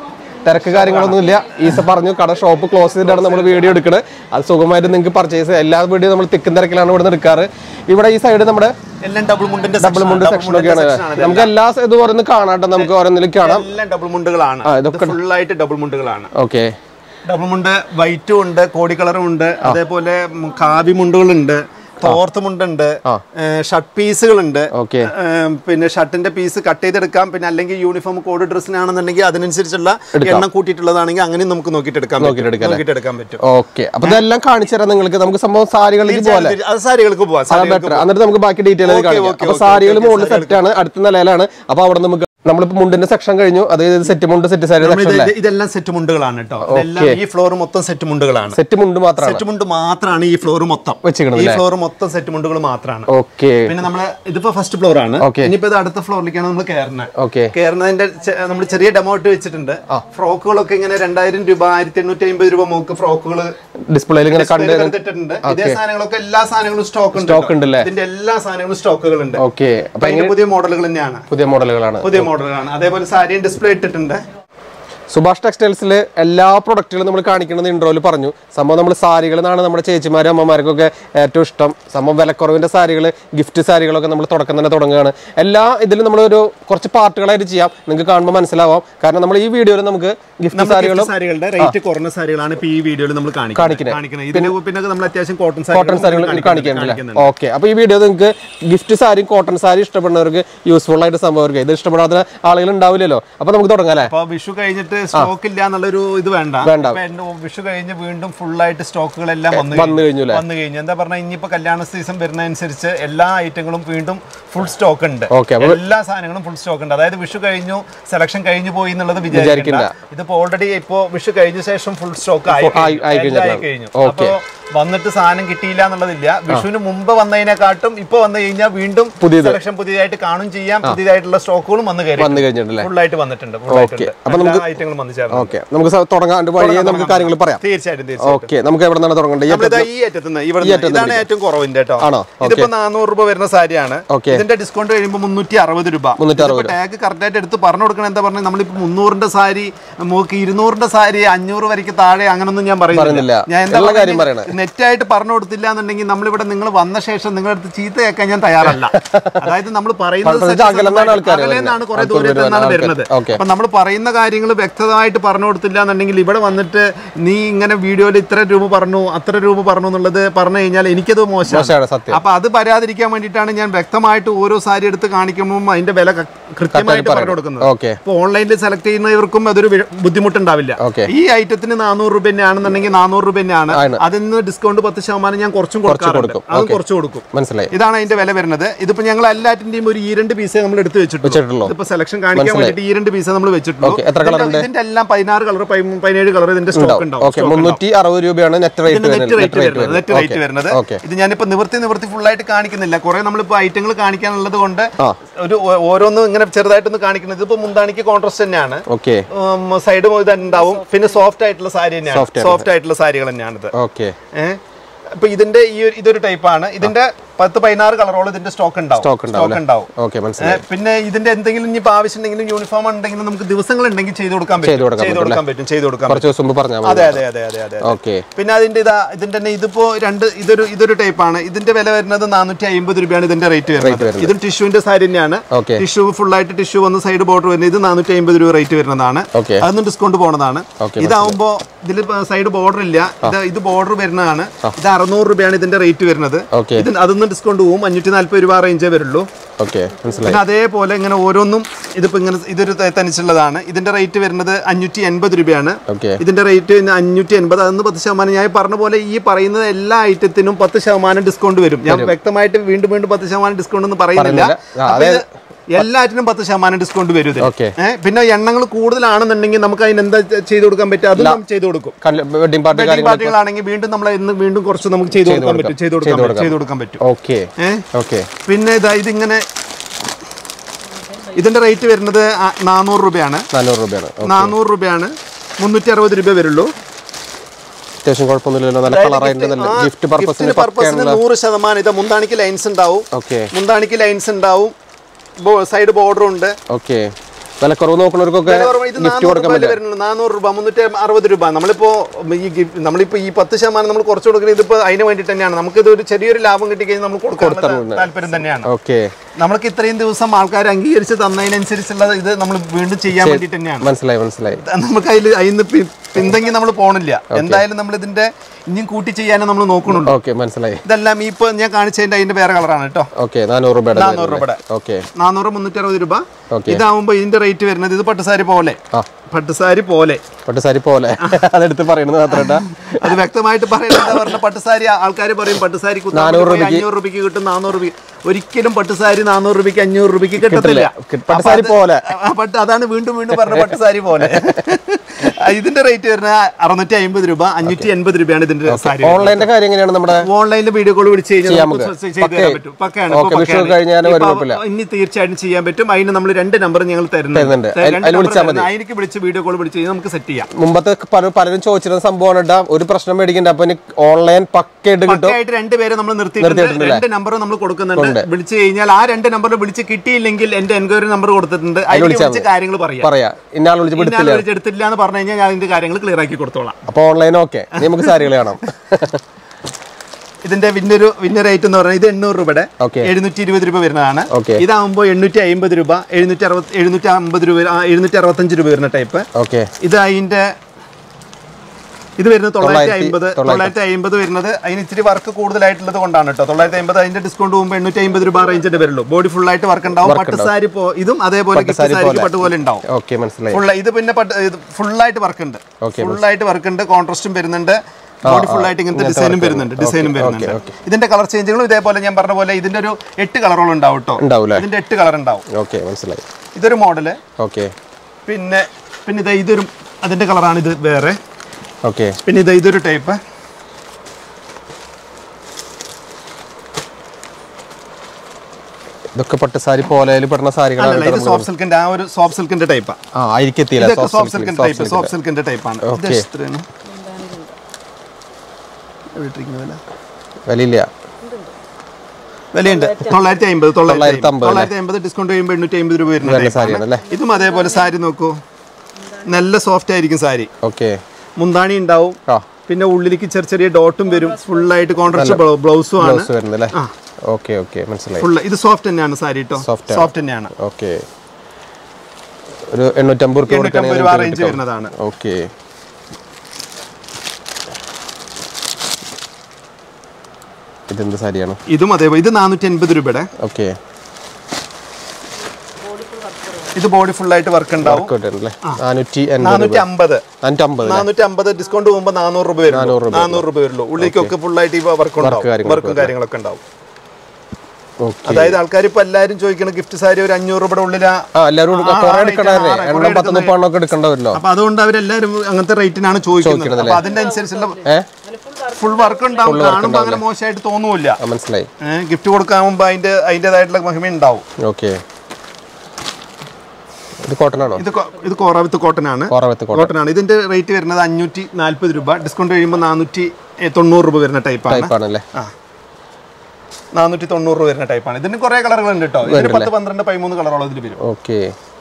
തിരക്ക് കാര്യങ്ങളൊന്നും ഇല്ല ഈസ പറഞ്ഞു കട ഷോപ്പ് ക്ലോസ് ചെയ്തിട്ടാണ് നമ്മൾ വീഡിയോ എടുക്കുന്നത് അത് സുഖമായിട്ട് നിങ്ങൾക്ക് പർച്ചേസ് എല്ലാ വീഡിയോ നമ്മൾ തിക്കും തിരക്കിലാണ് ഇവിടെ നിന്ന് എടുക്കാറ് ഇവിടെ ഈ സൈഡ് നമ്മുടെ എല്ലാം ഡബിൾ മുണ്ടിന്റെ ഡബിൾ മുണ്ട് സെക്ഷൻ ഒക്കെയാണ് നമുക്ക് എല്ലാ ഇത് ഓരോന്ന് കാണാട്ടോ നമുക്ക് ഓരോന്നിലും കാണാം എല്ലാം ഡബിൾ മുണ്ടുകളാണ് ആ, ഇത് ഫുൾ ആയിട്ട് ഡബിൾ മുണ്ടുകളാണ് ഓക്കെ ഡബിൾ മുണ്ട് വൈറ്റും ഉണ്ട് കോടി കളറും ഉണ്ട് അതേപോലെ ഉം, കാവി മുണ്ടുകളുണ്ട് തോർത്ത് മുണ്ടുണ്ട് ഷർട്ട് പീസുകളുണ്ട് ഓക്കെ ഏം, പിന്നെ ഷർട്ടിന്റെ പീസ് കട്ട് ചെയ്തെടുക്കാം പിന്നെ അല്ലെങ്കിൽ യൂണിഫോം കോഡ് ഡ്രസ്സിനാണെന്നുണ്ടെങ്കിൽ അതിനനുസരിച്ചുള്ള എണ്ണം കൂട്ടിയിട്ടുള്ളതാണെങ്കിൽ അങ്ങനെ നമുക്ക് നോക്കിയിട്ട് എടുക്കാൻ പറ്റും. നോക്കിയിട്ടെടുക്കാം അല്ലേ? നോക്കിയിട്ട് എടുക്കാൻ പറ്റും ഓക്കെ അപ്പൊ ഇതെല്ലാം കാണിച്ചു തരാം നിങ്ങൾക്ക് നമുക്ക് സംഭവം സാരികളിലേക്ക് പോലെ അത് സാരികൾക്ക് പോവാം അതാണ് ബെറ്റർ എന്നിട്ട് നമുക്ക് ബാക്കി ഡീറ്റെയിൽ കാണിക്കാം okay, അപ്പൊ okay, സാരികൾ okay, മുകളിൽ സെറ്റ് ആണ് അടുത്ത നിലയിലാണ് അപ്പൊ അവിടെ നമുക്ക് നമ്മളിപ്പോ മുണ്ടിന്റെ സെക്ഷൻ കഴിഞ്ഞു അതായത് സെറ്റ് മുണ്ട് സെറ്റ് സാരി നമ്മൾ സെക്ഷൻ ഇത് ഇതെല്ലാം സെറ്റ് മുണ്ടുകളാണ് കേട്ടോ ഇതെല്ലാം ഈ ഫ്ലോർ മൊത്തം സെറ്റ് മുണ്ടുകളാണ് സെറ്റ് മുണ്ട് മാത്രമാണ് സെറ്റ് മുണ്ട് മാത്രമാണ് ഈ ഫ്ലോർ മൊത്തം വെച്ചിരിക്കണത് ഈ ഫ്ലോർ മൊത്തം സെറ്റ് മുണ്ടുകൾ മാത്രമാണ് ഓക്കെ പിന്നെ നമ്മള് ഇതിപ്പോ ഫസ്റ്റ് ഫ്ലോർ ആണ് Okay. ഇനിയിപ്പോ ഇത് അടുത്ത ഫ്ലോറിലേക്കാണ് നമ്മൾ കയറുന്നത് ഓക്കെ കയറുന്നതിന്റെ നമ്മൾ ചെറിയ ഡെമോ ഇട്ട് വെച്ചിട്ടുണ്ട് ഫ്രോക്കുകളൊക്കെ ഇങ്ങനെ രണ്ടായിരം രൂപ ആയിരത്തി എണ്ണൂറ്റി അമ്പത് രൂപ മൂക്ക് ഫ്രോക്കുകൾ ഡിസ്പ്ലേയിൽ ഇങ്ങനെ കണ്ട് എടുത്തിട്ടുണ്ട് ഇതേ സാധനങ്ങളൊക്കെ എല്ലാ സാധനങ്ങളും സ്റ്റോക്ക് ഉണ്ട് സ്റ്റോക്ക് ഉണ്ടല്ലേ ഇതിന്റെ എല്ലാ സാധനങ്ങളും സ്റ്റോക്കുകൾ ഉണ്ട് ഓക്കെ അപ്പൊ അതിന്റെ പുതിയ മോഡലുകൾ തന്നെയാണ് പുതിയ മോഡലുകളാണ് പുതിയ മോഡലുകളാണ് അതേപോലെ സാരിയും ഡിസ്പ്ലേ ഇട്ടിട്ടുണ്ട് സുഭാഷ് ടെക്സ്റ്റൈൽസിൽ എല്ലാ പ്രൊഡക്റ്റുകളും നമ്മൾ കാണിക്കുന്നത് ഇൻട്രോയിൽ പറഞ്ഞു സംഭവം നമ്മൾ സാരികൾ എന്നാണ് നമ്മുടെ ചേച്ചിമാരും അമ്മമാർക്കൊക്കെ ഏറ്റവും ഇഷ്ടം സംഭവം വിലക്കുറവിന്റെ സാരികൾ ഗിഫ്റ്റ് സാരികളൊക്കെ നമ്മൾ തുടക്കം തന്നെ തുടങ്ങുകയാണ് എല്ലാ ഇതിലും നമ്മൾ ഒരു കുറച്ച് പാർട്ടുകളായിട്ട് ചെയ്യാം നിങ്ങൾക്ക് കാണുമ്പോൾ മനസ്സിലാവാം കാരണം നമ്മൾ ഈ വീഡിയോയിൽ നമുക്ക് ഗിഫ്റ്റ് സാരികളും സാരികളുടെ റേറ്റ് കുറഞ്ഞ സാരികളാണ് ഇപ്പൊ ഈ വീഡിയോയിൽ നമ്മൾ കാണിക്കുന്നത് കാണിക്കുന്നത് ഇതിന് പിന്നെ നമ്മൾ അത്യാവശ്യം കോട്ടൺ കോട്ടൺ സാരികൾ കാണിക്കുന്നുണ്ടല്ലേ ഓക്കെ അപ്പോൾ ഈ വീഡിയോ നിങ്ങൾക്ക് ഗിഫ്റ്റ് സാരി കോട്ടൺ സാരി ഇഷ്ടപ്പെടുന്നവർക്ക് യൂസ്ഫുൾ ആയിട്ട് സംഭവം ഇത് ഇഷ്ടപ്പെടാത്ത ആളുകൾ ഉണ്ടാവില്ലല്ലോ അപ്പോൾ നമുക്ക് തുടങ്ങാം അല്ലേ അപ്പൊ വിഷു കഴിഞ്ഞിട്ട് സ്റ്റോക്ക് ഇല്ല എന്നുള്ളൊരു ഇത് വേണ്ട വേണ്ട. ഇപ്പൊ എന്റെ വിഷു കഴിഞ്ഞ് വീണ്ടും full ആയിട്ട് സ്റ്റോക്കുകളെല്ലാം വന്നു വന്നു കഴിഞ്ഞു അല്ലേ വന്നു കഴിഞ്ഞു എന്താ പറഞ്ഞാൽ ഇനിയിപ്പോ കല്യാണ സീസൺ വരുന്നതനുസരിച്ച് എല്ലാ ഐറ്റങ്ങളും വീണ്ടും ഫുൾ സ്റ്റോക്ക് ഉണ്ട് ഓക്കെ എല്ലാ സാധനങ്ങളും ഫുൾ സ്റ്റോക്ക് ഉണ്ട് അതായത് വിഷു കഴിഞ്ഞു സെലക്ഷൻ കഴിഞ്ഞു പോയി എന്നുള്ളത് വിചാരിക്കണ്ട ഇതിപ്പോ ഓൾറെഡി ഇപ്പോ വിഷു കഴിഞ്ഞ ശേഷം ഫുൾ സ്റ്റോക്ക് ആയി ആയി- ആയി കഴിഞ്ഞു. എല്ലാം ആയി കഴിഞ്ഞു അപ്പൊ വന്നിട്ട് സാധനം കിട്ടിയില്ല എന്നുള്ളതില്ല വിഷുവിന് മുമ്പ് വന്നതിനെക്കാട്ടും ഇപ്പൊ വന്നു കഴിഞ്ഞാൽ വീണ്ടും പുതിയത്. സെലക്ഷൻ പുതിയതായിട്ട് കാണും ചെയ്യാം പുതിയതായിട്ടുള്ള സ്റ്റോക്കുകളും വന്ന് കയറി വന്നു കഴിഞ്ഞിട്ടുണ്ടല്ലേ ഫുൾ ആയിട്ട് വന്നിട്ടുണ്ട് full ആയിട്ടുണ്ട്. എല്ലാ ഐറ്റങ്ങളും വന്നു ചേർന്നു ഓക്കെ നമുക്ക് സ- തുടങ്ങാൻ വഴിയെ നമുക്ക് കാര്യങ്ങൾ പറയാം തീർച്ചയായിട്ടും തീർച്ചയായിട്ടും ഓക്കെ നമുക്ക് എവിടെ നിന്നാണ് തുടങ്ങേണ്ടത് ഈ നമ്മളിതാ ഈ അറ്റത്ത് നിന്ന് ഇവിടെ ഇതാണ് ഏറ്റവും കുറവിന്റെ കേട്ടോ ആണോ? ഇതിപ്പോ നാനൂറ് രൂപ വരുന്ന സാരിയാണ് ഓക്കെ ഇതിന്റെ ഡിസ്കൗണ്ട് കഴിയുമ്പോൾ മുന്നൂറ്റി അറുപത് രൂപ മുന്നൂറ്റി അറുപത് ടാഗ് കറക്റ്റ് ആയിട്ട് എടുത്ത് പറഞ്ഞു കൊടുക്കണം എന്താ പറഞ്ഞാൽ നമ്മളിപ്പോ മുന്നൂറിന്റെ സാരി നമുക്ക് ഇരുന്നൂറിന്റെ സാരി അഞ്ഞൂറ് വരയ്ക്ക് താഴെ അങ്ങനൊന്നും ഞാൻ പറയുന്നില്ല. പറയുന്നില്ല ഞാൻ എന്താ ഉള്ള കാര്യം പറയണേ. നെറ്റായിട്ട് പറഞ്ഞു കൊടുത്തില്ല എന്നുണ്ടെങ്കിൽ നമ്മളിവിടെ നിങ്ങൾ വന്ന ശേഷം നിങ്ങളുടെ അടുത്ത് ചീത്ത കേൾക്കാൻ ഞാൻ തയ്യാറല്ല അതായത് നമ്മൾ പറയുന്നത് പറഞ്ഞാൽ അകലെന്നാണ് ആൾക്കാര് അകലെന്നാണ് കുറെ വരുന്നത്. ദൂരത്ത് നിന്നാണ് ആൾക്കാര് വരുന്നത് ഓക്കെ. അപ്പൊ നമ്മൾ പറയുന്ന കാര്യങ്ങൾ വ്യക്തമായിട്ട് പറഞ്ഞു കൊടുത്തില്ല എന്നുണ്ടെങ്കിൽ ഇവിടെ വന്നിട്ട് നീ ഇങ്ങനെ വീഡിയോയിൽ ഇത്ര രൂപ പറഞ്ഞു അത്ര രൂപ പറഞ്ഞു എന്നുള്ളത് പറഞ്ഞു കഴിഞ്ഞാൽ എനിക്കത് മോശമാണ് മോശമാണ് സത്യം അപ്പൊ അത് വരാതിരിക്കാൻ വേണ്ടിയിട്ടാണ് ഞാൻ വ്യക്തമായിട്ട് ഓരോ സാരി എടുത്ത് കാണിക്കുമ്പോൾ അതിന്റെ വില ക- കൃത്യമായിട്ട് പറഞ്ഞു കൊടുക്കുന്നത് ഓക്കെ ഇപ്പൊ ഓൺലൈനിൽ സെലക്ട് ചെയ്യുന്നവർക്കും അതൊരു വി- ബുദ്ധിമുട്ടുണ്ടാവില്ല ഓക്കെ ഈ ഐറ്റത്തിന് നാനൂറ് രൂപ തന്നെയാണെന്നുണ്ടെങ്കിൽ നാനൂറ് രൂപ തന്നെയാണ് ആണ്. അതിൽ നിന്ന് ഡിസ്കൗണ്ട് പത്ത് ശതമാനം ഞാൻ കുറച്ചും കൊടുക്കാറുണ്ട് കൊടുക്കും. അതും ഓക്കെ. കുറച്ച് കൊടുക്കും മനസ്സിലായി ഇതാണ് അതിന്റെ വില വരുന്നത് ഇതിപ്പോ ഞങ്ങൾ എല്ലാറ്റിന്റെയും ഒരു ഈ രണ്ട് പീസേ നമ്മൾ എടുത്ത് വെച്ചിട്ടുള്ളൂ വെച്ചിട്ടുള്ളൂ ഇതിപ്പോ സെലക്ഷൻ കാണിക്കാൻ വേണ്ടിയിട്ട് ഈ രണ്ട് പീസേ നമ്മൾ വെച്ചിട്ടുള്ളൂ ഓക്കെ എത്ര കളർ ഇതിന്റെ- ഇതിന്റെ എല്ലാം പതിനാറ് കളർ പതിനേഴ് കളർ ഇതിന്റെ സ്റ്റോക്ക് ഉണ്ടാവും ഓക്കെ മുന്നൂറ്റി അറുപത് രൂപയാണ് നെറ്റ് റേറ്റ് നെറ്റ് റേറ്റ് വരുന്നത് നെറ്റ് റേറ്റ് വരുന്നത് ഓക്കെ ഇത് ഞാനിപ്പോ നിവർത്തി നിവർത്തി ഫുൾ ആയിട്ട് കാണിക്കുന്നില്ല കുറെ നമ്മളിപ്പോ ഐറ്റങ്ങൾ കാണിക്കാനുള്ളത് കൊണ്ട് ആ. ഒരു ഓ- ഓരോന്നും ഇങ്ങനെ ചെറുതായിട്ടൊന്ന് കാണിക്കുന്നത് ഇതിപ്പോ മുന്താണിക്ക് കോൺട്രസ്റ്റ് തന്നെയാണ് ഓക്കെ സൈഡ് ഇത് ഉണ്ടാവും പിന്നെ സോഫ്റ്റ് ആയിട്ടുള്ള സാരി Soft തന്നെയാണ് സോഫ്റ്റ് ആയിട്ടുള്ള സാരികൾ തന്നെയാണിത് ഓക്കെ ഏഹ് അപ്പൊ ഇതിന്റെ ഈ ഒരു ഇതൊരു ടൈപ്പാണ് ഇതിന്റെ പത്ത് പതിനാറ് കളറോളം ഇതിന്റെ സ്റ്റോക്ക് ഉണ്ടാവും സ്റ്റോക്ക് ഉണ്ടാവും സ്റ്റോക്ക് ഉണ്ടാവും ഓക്കെ മനസ്സിലായി ഏ, പിന്നെ ഇതിന്റെ എന്തെങ്കിലും ഇനിയിപ്പോ ആവശ്യം ഉണ്ടെങ്കിലും യൂണിഫോം ഉണ്ടെങ്കിലും നമുക്ക് ദിവസങ്ങൾ ഉണ്ടെങ്കിൽ ചെയ്ത് കൊടുക്കാൻ ചെയ്ത് പറ്റും കൊടുക്കാൻ ചെയ്ത് കൊടുക്കാൻ പറ്റും ചെയ്ത് കൊടുക്കാൻ പറ്റും കുറച്ച് ദിവസം മുമ്പ് പറഞ്ഞാൽ മതി അതെ അതെ അതെ അതെ അതെ ഓക്കെ പിന്നെ അതിന്റെ ഇതാ ഇതിന്റെ തന്നെ ഇതിപ്പോ രണ്ട് ഇതൊരു ഇതൊരു ടൈപ്പാണ് ഇതിന്റെ വില വരുന്നത് നാനൂറ്റി അമ്പത് രൂപയാണ് ഇതിന്റെ റേറ്റ് വരുന്നത് വരുന്നത്. ഇതും ടിഷ്യൂവിന്റെ സാരി തന്നെയാണ് ഓക്കെ ടിഷ്യൂ ഫുൾ ആയിട്ട് ടിഷ്യൂ വന്ന് സൈഡ് ബോർഡർ വരുന്നത് ഇത് നാനൂറ്റി അമ്പത് രൂപ റേറ്റ് വരുന്നതാണ് ഓക്കെ അതൊന്നും ഡിസ്കൗണ്ട് പോണതാണ് ഓക്കെ, ഇതാവുമ്പോ ഇതിൽ സൈഡ് ബോർഡർ ഇല്ല ഇത് ഇത് ബോർഡർ വരുന്നതാണ് ഇത് അറുന്നൂറ് രൂപയാണ് ഇതിന്റെ റേറ്റ് വരുന്നത് ഓക്കെ ഇത് അതൊന്നും ഡിസ്കൗണ്ട് പോവും അഞ്ഞൂറ്റി നാല്പത് രൂപ റേഞ്ചേ വരുള്ളൂ ഓക്കെ മനസ്സിലായി പിന്നെ അതേപോലെ ഇങ്ങനെ ഓരോന്നും ഇതിപ്പോ ഇങ്ങനെ ഇതൊരു ത- തനിച്ചുള്ളതാണ് ഇതിന്റെ റേറ്റ് വരുന്നത് അഞ്ഞൂറ്റി എൺപത് രൂപയാണ് ഓക്കെ ഇതിന്റെ റേറ്റ് അഞ്ഞൂറ്റി എൺപത് അതൊന്ന് പത്ത് ശതമാനം ഞാൻ പറഞ്ഞ പോലെ ഈ പറയുന്ന എല്ലാ ഐറ്റത്തിനും പത്ത് ശതമാനം ഡിസ്കൗണ്ട് വരും ഞാൻ വ്യക്തമായിട്ട് വീണ്ടും വീണ്ടും പത്ത് ശതമാനം ഡിസ്കൗണ്ട് ഒന്നും പറയുന്നില്ല പറയുന്നില്ല. ആ, അപ്പൊ ഇത് എല്ലാറ്റിനും പത്ത് ശതമാനം ഡിസ്കൗണ്ട് വരും ഇതിന്. ഓക്കെ ഏ, പിന്നെ എണ്ണങ്ങൾ കൂടുതലാണെന്നുണ്ടെങ്കിൽ നമുക്ക് അതിന് എന്താ ചെയ്ത് കൊടുക്കാൻ പറ്റും അതും നമ്മൾ ചെയ്ത് കൊടുക്കും വെഡിങ് പാർട്ടി വെഡിങ് കാര്യങ്ങൾ പാർട്ടികളാണെങ്കിൽ വീണ്ടും നമ്മൾ ഇന്ന് വീണ്ടും കുറച്ച് നമുക്ക് ചെയ്ത് കൊടുക്കാൻ പറ്റും ചെയ്ത് കൊടുക്കാൻ പറ്റും ചെയ്ത് കൊടുക്കാൻ പറ്റും ഓക്കെ ഏഹ് ഓക്കെ പിന്നെ ഇതാ ഇതിങ്ങനെ ഇതിന്റെ റേറ്റ് വരുന്നത് ആ- നാനൂറ് രൂപയാണ് നാനൂറ് രൂപയാണ് ഓ, നാനൂറ് രൂപയാണ് മുന്നൂറ്റി അറുപത് രൂപ വരുള്ളൂ അത്യാവശ്യം കുഴപ്പമൊന്നുമില്ലല്ലോ നല്ല കളറായിട്ട് നല്ല ഗിഫ്റ്റ് പർപ്പസിന് പർപ്പസിന് നൂറ് ശതമാനം ഇത് മുന്താണിക്ക് ലൈൻസ് ഉണ്ടാവും ഓക്കെ മുന്താണിക്ക് ലൈൻസ് ഉണ്ടാവും സൈഡ് ബോർഡർ ഉണ്ട് ഓക്കെ വിലക്കുറവ് നോക്കുന്നവർക്കൊക്കെ വില കുറവ് ഇത് ഗിഫ്റ്റ് നാനൂറ് കൊടുക്കാൻ രൂപയിൽ വരുന്നുള്ളൂ നാനൂറ് രൂപ മുന്നൂറ്റി അറുപത് രൂപ നമ്മളിപ്പോ ഈ ഗിഫ്റ്റ് നമ്മളിപ്പോ ഈ പത്ത് ശതമാനം നമ്മൾ കുറച്ച് കൊടുക്കുന്നത് ഇതിപ്പോ അതിന് വേണ്ടി തന്നെയാണ് നമുക്ക് ഇത് ഒരു ചെറിയൊരു ലാഭം കിട്ടി കഴിഞ്ഞാൽ നമ്മൾ കൊടുക്കാൻ താല്പര്യം തന്നെയാണ് ഓക്കെ നമ്മൾക്ക് ഇത്രയും ദിവസം ആൾക്കാർ അംഗീകരിച്ച് തന്നതിനനുസരിച്ചുള്ള ഇത് നമ്മൾ വീണ്ടും ചെയ്യാൻ വേണ്ടി തന്നെയാണ് മനസ്സിലായി മനസ്സിലായി നമുക്ക് അതിൽ അതിന് പിന്തെങ്ങി നമ്മൾ പോണില്ല എന്തായാലും നമ്മൾ ഇതിന്റെ ഇനിയും കൂട്ടി ചെയ്യാനും നമ്മൾ നോക്കുന്നുണ്ട് ഓക്കെ മനസ്സിലായി ഇതെല്ലാം ഈ ഇപ്പൊ ഞാൻ കാണിച്ചതിന്റെ അതിന്റെ വേറെ കളറാണ് കേട്ടോ ഓക്കെ നാനൂറ് രൂപയുടെ നാനൂറ് രൂപയുടെ ഓക്കെ നാനൂറ് മുന്നൂറ്റി അറുപത് രൂപ ഓക്കെ ഇതാവുമ്പോ ഇതിന്റെ റേറ്റ് വരുന്നത് ഇത് പട്ടുസാരി പോലെ ആ പട്ടുസാരി പോലെ പട്ടുസാരി പോലെ അതെടുത്ത് പറയണത് മാത്രട്ടാ അത് വ്യക്തമായിട്ട് പറയുന്നത് പറഞ്ഞ പട്ടുസാരി ആൾക്കാർ പറയും പട്ടുസാരി നാനൂറ് കുത്താൻ അഞ്ഞൂറ് രൂപയ്ക്ക് കിട്ടും നാനൂറ് രൂപ ഒരിക്കലും പട്ടുസാരി നാനൂറ് രൂപയ്ക്ക് അഞ്ഞൂറ് രൂപയ്ക്ക് കിട്ടത്തില്ല കിട്ട്- പട്ടുസാരി പോലെ ആ, പട്ട് അതാണ് വീണ്ടും വീണ്ടും പറഞ്ഞ പട്ടുസാരി പോലെ ആ, ഇതിന്റെ റേറ്റ് വരുന്നത് അറുന്നൂറ്റി അമ്പത് രൂപ അഞ്ഞൂറ്റി എൺപത് രൂപയാണ് ഇതിന്റെ സാരി ഓൺലൈനിന്റെ കാര്യം എങ്ങനെയാണ് നമ്മുടെ ഓൺലൈനിൽ വീഡിയോ കോൾ വിളിച്ച് കഴിഞ്ഞാൽ ചെയ്യാൻ നമുക്ക് നമുക്ക്. ചെയ്ത് തരാൻ പറ്റും പക്കയാണ് ഓക്കെ, ഇപ്പൊ വിഷു പക്കയാണ്. കഴിഞ്ഞാൽ ഒരു ഇപ്പൊ കുഴപ്പമില്ല. ഇനി തീർച്ചയായിട്ടും ചെയ്യാൻ പറ്റും അതിന് നമ്മൾ രണ്ട് നമ്പർ ഞങ്ങൾ തരുന്നുണ്ട്. തരുന്നുണ്ട് അതിൽ- രണ്ട് അതിൽ number വിളിച്ചാൽ തരുന്നത്. അതിലേക്ക് വിളിച്ച് വീഡിയോ കോൾ വിളിച്ച് കഴിഞ്ഞാൽ നമുക്ക് സെറ്റ് ചെയ്യാം മുമ്പത്തെ പല പലരും ചോദിച്ചിരുന്ന സംഭവമാണ് കേട്ടാ ഒരു പ്രശ്നം മേടിക്കണ്ട അപ്പൊ ഇനി ഓൺലൈൻ പക്കയായിട്ട് കിട്ടും പക്കയായിട്ട് രണ്ടുപേരെ നമ്മൾ നിർത്തിയിട്ടുണ്ട് രണ്ട് നമ്പർ നമ്മൾ കൊടുക്കുന്നുണ്ട് വിളിച്ചു കഴിഞ്ഞാൽ ആ രണ്ട് നമ്പറിൽ വിളിച്ച് കിട്ടിയില്ലെങ്കിൽ എന്റെ എൻക്വയറി നമ്പർ കൊടുത്തിട്ടുണ്ട് അതിൽ വിളിച്ച് കാര്യങ്ങൾ പറയാം പറയാ ഇന്ന ആൾ വിളിച്ച് ഇന്ന ആൾ വിളിച്ചെടുത്തില്ല എന്ന് പറഞ്ഞു കഴിഞ്ഞാൽ ഞാൻ അതിന്റെ കാര്യങ്ങൾ ക്ലിയർ ആക്കി കൊടുത്തോളാം അപ്പൊ ഓൺലൈൻ ഓക്കെ നമുക്ക് സാരികൾ കാണാം ഇതിന്റെ വിന്നൊരു വിന്നർ റേറ്റ് എന്ന് പറഞ്ഞാൽ ഇത് എണ്ണൂറ് രൂപയുടെ Okay. എഴുന്നൂറ്റി ഇരുപത് രൂപ വരുന്നതാണ് Okay. ഇതാകുമ്പോൾ എണ്ണൂറ്റി അമ്പത് രൂപ എഴുന്നൂറ്റി അറുപത് എഴുന്നൂറ്റി അമ്പത് രൂപ ആ, എഴുന്നൂറ്റി അറുപത്തഞ്ച് രൂപ വരുന്ന ടൈപ്പ് ഓക്കെ ഇത് അതിന്റെ ഇത് വരുന്നത് തൊള്ളായിരത്തി അമ്പത് തൊള്ളായിരത്തി അമ്പത് വരുന്നത് അതിന് ഇച്ചിരി വർക്ക് കൂടുതലായിട്ടുള്ളത് കൊണ്ടാണ് കേട്ടോ തൊള്ളായിരത്തി അമ്പത് അതിന്റെ ഡിസ്കൗണ്ട് പോകുമ്പോൾ എണ്ണൂറ്റി അമ്പത് രൂപ റേഞ്ചിന്റെ വരുള്ളൂ ബോഡി ഫുൾ ആയിട്ട് വർക്ക് ഉണ്ടാവും പട്ടുസാരി പോ ഇതും അതേപോലെ ഗിഫ്റ്റ് സാരിക്ക് പട്ട് പോലെ ഉണ്ടാവും ഓക്കെ മനസ്സിലായി ഫുൾ ഇത് പിന്നെ പട്ട് ഇത് ഫുള്ളായിട്ട് വർക്ക് ഉണ്ട് Okay, ഫുള്ളായിട്ട് വർക്ക് ഉണ്ട് കോൺട്രസ്റ്റും വരുന്നുണ്ട് ബോഡി ഫുൾ ആയിട്ട് ഇങ്ങനത്തെ ഡിസൈനും വരുന്നുണ്ട് ഡിസൈനും വരുന്നുണ്ട് ഇതിന്റെ കളർ ചേഞ്ചുകളും ഇതേപോലെ ഞാൻ പറഞ്ഞ പോലെ ഇതിന്റെ ഒരു എട്ട് കളറുകൾ ഉണ്ടാവും കേട്ടോ ഉണ്ടാവൂലേ ഇതിന്റെ എട്ട് കളർ ഉണ്ടാവും ഓക്കെ മനസ്സിലായി ഇതൊരു മോഡല് ഓക്കെ പിന്നെ പിന്നെ ഇത് ഇതൊരു അതിന്റെ കളറാണ് ഇത് വേറെ ഓക്കെ പിന്നെ ഇത് ഇതൊരു ടൈപ്പ് ഇതൊക്കെ പട്ടുസാരി പോലെ പെടുന്ന സാരികളാണ് അല്ല ഇത് സോഫ്റ്റ് സിൽക്കിന്റെ ആ ഒരു സോഫ്റ്റ് സിൽക്കിന്റെ ടൈപ്പാ ആ ആയിരിക്കും എത്തിയില്ല ഇതൊക്കെ സോഫ്റ്റ് സിൽക്കിന്റെ ടൈപ്പ് സോഫ്റ്റ് സിൽക്കിന്റെ ടൈപ്പാണ് ഇത് Okay. എത്രയാണ് എവിടെ ഇട്ടിരിക്കുന്ന വില? വിലയില്ല വിലയുണ്ട് തൊള്ളായിരത്തി അമ്പത് തൊള്ളായിരത്തി അമ്പത് തൊള്ളായിരത്തി അമ്പത് ഡിസ്കൗണ്ട് ചെയ്യുമ്പോൾ എണ്ണൂറ്റി അമ്പത് രൂപ വരുന്ന നല്ല type ആണ്. സാരിയാണ് അല്ലേ ഇതും അതേപോലെ സാരി നോക്കൂ നല്ല സോഫ്റ്റ് ആയിരിക്കും സാരി ഓക്കെ മുന്താണി ഉണ്ടാവും ആ പിന്നെ ഉള്ളിലേക്ക് ചെറിയ ചെറിയ ഡോട്ടും വരും ഫുൾ ആയിട്ട് കോൺട്രാസ്റ്റ് ബ്ലൗസും ആണ് ബ്ലൗസ് വരുന്നല്ലേ ഓക്കെ ഓക്കെ മനസ്സിലായി ഫുൾ ഇത് സോഫ്റ്റ് തന്നെയാണ് സാരി കേട്ടോ Soft സോഫ്റ്റ് തന്നെയാണ് ഓക്കെ ഒരു എണ്ണൂറ്റമ്പത് റുപ്യ എണ്ണൂറ്റമ്പത് രൂപ റേഞ്ച് വരുന്നതാണ് ഓക്കെ ഇതെന്ത് സാരിയാണ് ഇതും അതേപോലെ ഇത് നാനൂറ്റി അൻപത് രൂപയുടെ ഓക്കെ ഇത് ബോഡി ഫുൾ ആയിട്ട് വർക്ക് ഉണ്ടാവും അല്ലേ നാനൂറ്റി എൺപത് നാനൂറ്റി അമ്പത് നാനൂറ്റമ്പത് നാനൂറ്റി അമ്പത് ഡിസ്കൗണ്ട് പോകുമ്പോൾ നാനൂറ് രൂപ വരും നാനൂറ് രൂപ വരുള്ളൂ ഉള്ളിലേക്കൊക്കെ ഫുൾ ആയിട്ട് ഈ വർക്ക് ഉണ്ടാവും കാര്യങ്ങളൊക്കെ വർക്കും കാര്യങ്ങളൊക്കെ ഉണ്ടാവും ഓക്കെ അതായത് ആൾക്കാർ ഇപ്പൊ എല്ലാരും ചോദിക്കണം ഗിഫ്റ്റ് സാരി ഒരു അഞ്ഞൂറ് രൂപയുടെ ഉള്ളിലാ ആ എല്ലാവരും ആ, കുറെ ആ, എടുക്കണല്ലേ ആ, ആ, എണ്ണം പത്ത് മുപ്പെണ്ണൊക്കെ എടുക്കണ്ടവല്ലോ അപ്പൊ അതുകൊണ്ട് അവരെല്ലാരും അങ്ങനത്തെ റേറ്റിനാണ് ചോദിക്കുന്നത് അപ്പൊ അതിന്റെ അനുസരിച്ചുള്ള ഏ ഫുൾ വർക്ക് ഉണ്ടാവും കാണുമ്പോൾ അങ്ങനെ മോശമായിട്ട് തോന്നൂല്ല ആ മനസ്സിലായി ഗിഫ്റ്റ് കൊടുക്കാകുമ്പോ അതിന്റെ അതിന്റേതായിട്ടുള്ള മഹിമ ഉണ്ടാവും ഓക്കെ ഇത് കോട്ടൺ ആണോ ഇത് കൊ- ഇത് കോറാവിത്ത് കോട്ടൺ ആണ് കോറവത്ത് കോട്ടൺ കോട്ടൺ ആണ് ഇതിന്റെ റേറ്റ് വരുന്നത് അഞ്ഞൂറ്റി നാല്പത് രൂപ ഡിസ്കൗണ്ട് കഴിയുമ്പോൾ നാനൂറ്റി തൊണ്ണൂറ് രൂപ വരുന്ന ടൈപ്പാണ് ടൈപ്പ് ആണല്ലേ ആ നാനൂറ്റി തൊണ്ണൂറ് രൂപ വരുന്ന ടൈപ്പാണ് ഇതിന് കുറെ കളറുകൾ ഉണ്ട് കേട്ടോ ഇതിന് പത്ത് പന്ത്രണ്ട് പതിമൂന്ന് കളറോളം ഇതിൽ വരും ഓക്കെ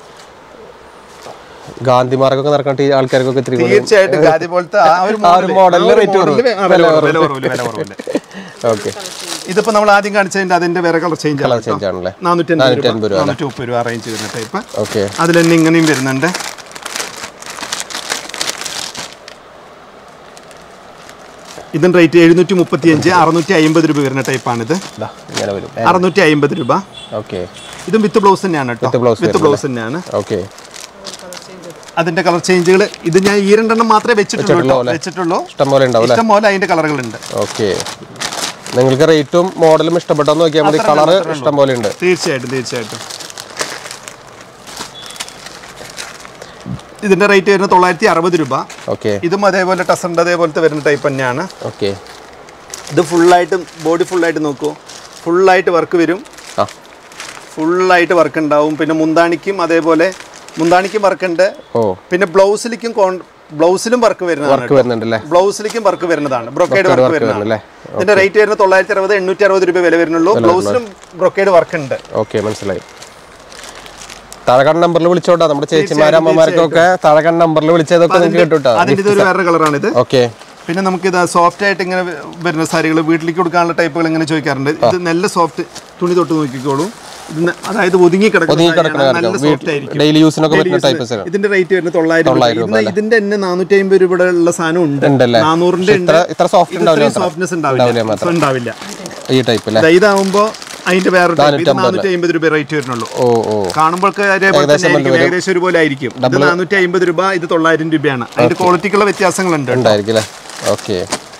ഗാന്ധിമാർക്കൊക്കെ നടക്കണ്ട ഈ ആൾക്കാർക്കൊക്കെ ഇത്തിരി കൂടി തീർച്ചയായിട്ടും ഗാദി പോലത്തെ ആ ഒരു ആ ഒരു model, മോഡലിൽ ആ ഒരു റേറ്റ് model ല് കുറവ് വില കുറവ്, വില കുറവില്ല, വില കുറവില്ല. ഓക്കെ ഇതിപ്പോ നമ്മൾ ആദ്യം കാണിച്ചതിന്റെ അതിന്റെ വേറെ കളർ ചേഞ്ച് കളർ ചേഞ്ച് ആണല്ലേ നാനൂറ്റി നാനൂറ്റി അൻപത് അൻപത് രൂപ രൂപ നാനൂറ്റി മുപ്പത് രൂപ അറേഞ്ച് ചെയ്യുന്ന ടൈപ്പ് ഓക്കെ അതിൽ തന്നെ ഇങ്ങനെയും വരുന്നുണ്ട് ഇതിന്റെ റേറ്റ് എഴുന്നൂറ്റി മുപ്പത്തി അഞ്ച് അറുന്നൂറ്റി അമ്പത് രൂപ വരുന്ന ടൈപ്പാണിത് ഇങ്ങനെ വരും അറുന്നൂറ്റി അമ്പത് രൂപ ഓക്കെ ഇതും വിത്ത് ബ്ലൗസ് തന്നെയാണ് കേട്ടോ With blouse വിത്ത് ബ്ലൗസ് തന്നെയാണ് ഓക്കെ അതിന്റെ കളർ ചേഞ്ചുകൾ ഇത് ഞാൻ ഈ രണ്ടെണ്ണം മാത്രമേ വെച്ചിട്ടുള്ളൂ കേട്ടോ. വെച്ചിട്ടുള്ളൂ ഇഷ്ടം പോലെ ഉണ്ടാവും അല്ലേ ഇഷ്ടം പോലെ അതിന്റെ കളറുകളുണ്ട് ഓക്കെ നിങ്ങൾക്ക് റേറ്റും മോഡലും ഇഷ്ടപ്പെട്ടെന്ന് നോക്കിയാൽ മതി കളറ് ഇഷ്ടം പോലെ ഉണ്ട് തീർച്ചയായിട്ടും തീർച്ചയായിട്ടും ഇതിന്റെ റേറ്റ് വരുന്നത് തൊള്ളായിരത്തി അറുപത് രൂപ ഓക്കെ ഇതും അതേപോലെ ടസറിന്റെ അതേപോലത്തെ വരുന്ന ടൈപ്പ് തന്നെയാണ് ഓക്കെ ഇത് ഫുള്ളായിട്ട് ബോഡി ഫുള്ളായിട്ട് നോക്കൂ ഫുള്ളായിട്ട് വർക്ക് വരും ആ ഫുള്ളായിട്ട് വർക്ക് ഉണ്ടാവും പിന്നെ മുന്താണിക്കും അതേപോലെ മുന്താണിക്കും വർക്ക് ഉണ്ട് ഓ പിന്നെ ബ്ലൗസിലേക്കും കോൺ ബ്ലൗസിലും വർക്ക് വരുന്നതാണ് വർക്ക് വരുന്നുണ്ടല്ലേ ബ്ലൗസിലേക്കും വർക്ക് വരുന്നതാണ് ബ്രൊക്കേഡ് വർക്ക് വർക്ക് വരുന്നതാണ് വരുന്നല്ലേ ഇതിന്റെ റേറ്റ് വരുന്നത് തൊള്ളായിരത്തി അറുപത് എണ്ണൂറ്റി അറുപത് രൂപ വില വരുന്നുള്ളൂ ബ്ലൗസിലും ബ്രൊക്കേഡ് വർക്ക് ഉണ്ട് ഓക്കെ മനസ്സിലായി താഴെ നമ്പറിൽ വിളിച്ചോട്ടാ നമ്മുടെ ചേച്ചിമാരും അമ്മമാർക്കൊക്കെ താഴെ നമ്പറിൽ വിളിച്ചതൊക്കെ നിങ്ങൾക്ക് കിട്ടും അതിന്റെ ഇതൊരു വേറെ കളറാണിത് ഓക്കെ പിന്നെ നമുക്ക് ഇത് സോഫ്റ്റ് ആയിട്ട് ഇങ്ങനെ വരുന്ന സാരികൾ വീട്ടിലേക്ക് കൊടുക്കാനുള്ള ടൈപ്പുകൾ ഇങ്ങനെ ചോദിക്കാറുണ്ട് ഇത് നല്ല സോഫ്റ്റ് തുണി തൊട്ട് നോക്കിക്കോളൂ ഇത് ന- അതായത് ഒതുങ്ങി കിടക്കുന്ന ഒതുങ്ങി സാരിയാണ്. കിടക്കുന്ന നല്ല കാര്യം. സോഫ്റ്റ് ആയിരിക്കും ഡെയിലി യൂസിനൊക്കെ Daily പറ്റുന്ന use. ടൈപ്പ് ഇതിന്റെ റേറ്റ് വരുന്നത് തൊള്ളായിരം രൂപ. ഇതിന് ഇതിന്റെ തന്നെ നാനൂറ്റി അമ്പത് രൂപയുടെ ഉള്ള സാധനം ഉണ്ട് ഉണ്ടല്ലേ? നാനൂറിന്റെ ഉണ്ട് ഇത്ര- ഇത്ര soft ഉണ്ടാവില്ല മാത്രം. സോഫ്റ്റ്നെസ് ഉണ്ടാവില്ല So ഉണ്ടാവില്ല ഈ ടൈപ്പ് അല്ലേ ദാ ഇതാവുമ്പോ അതിന്റെ വേറെ നാനൂറ്റി അമ്പത് രൂപ റേറ്റ് വരുന്നുള്ളൂ ഓ ഓ കാണുമ്പോൾ ഏകദേശം ഒരുപോലെ ആയിരിക്കും ഇത് നാനൂറ്റി അമ്പത് രൂപ ഇത് തൊള്ളായിരം രൂപയാണ് അതിന്റെ ക്വാളിറ്റിക്കുള്ള വ്യത്യാസങ്ങളുണ്ട് ഉണ്ടായിരിക്കും അല്ലേ ഓക്കെ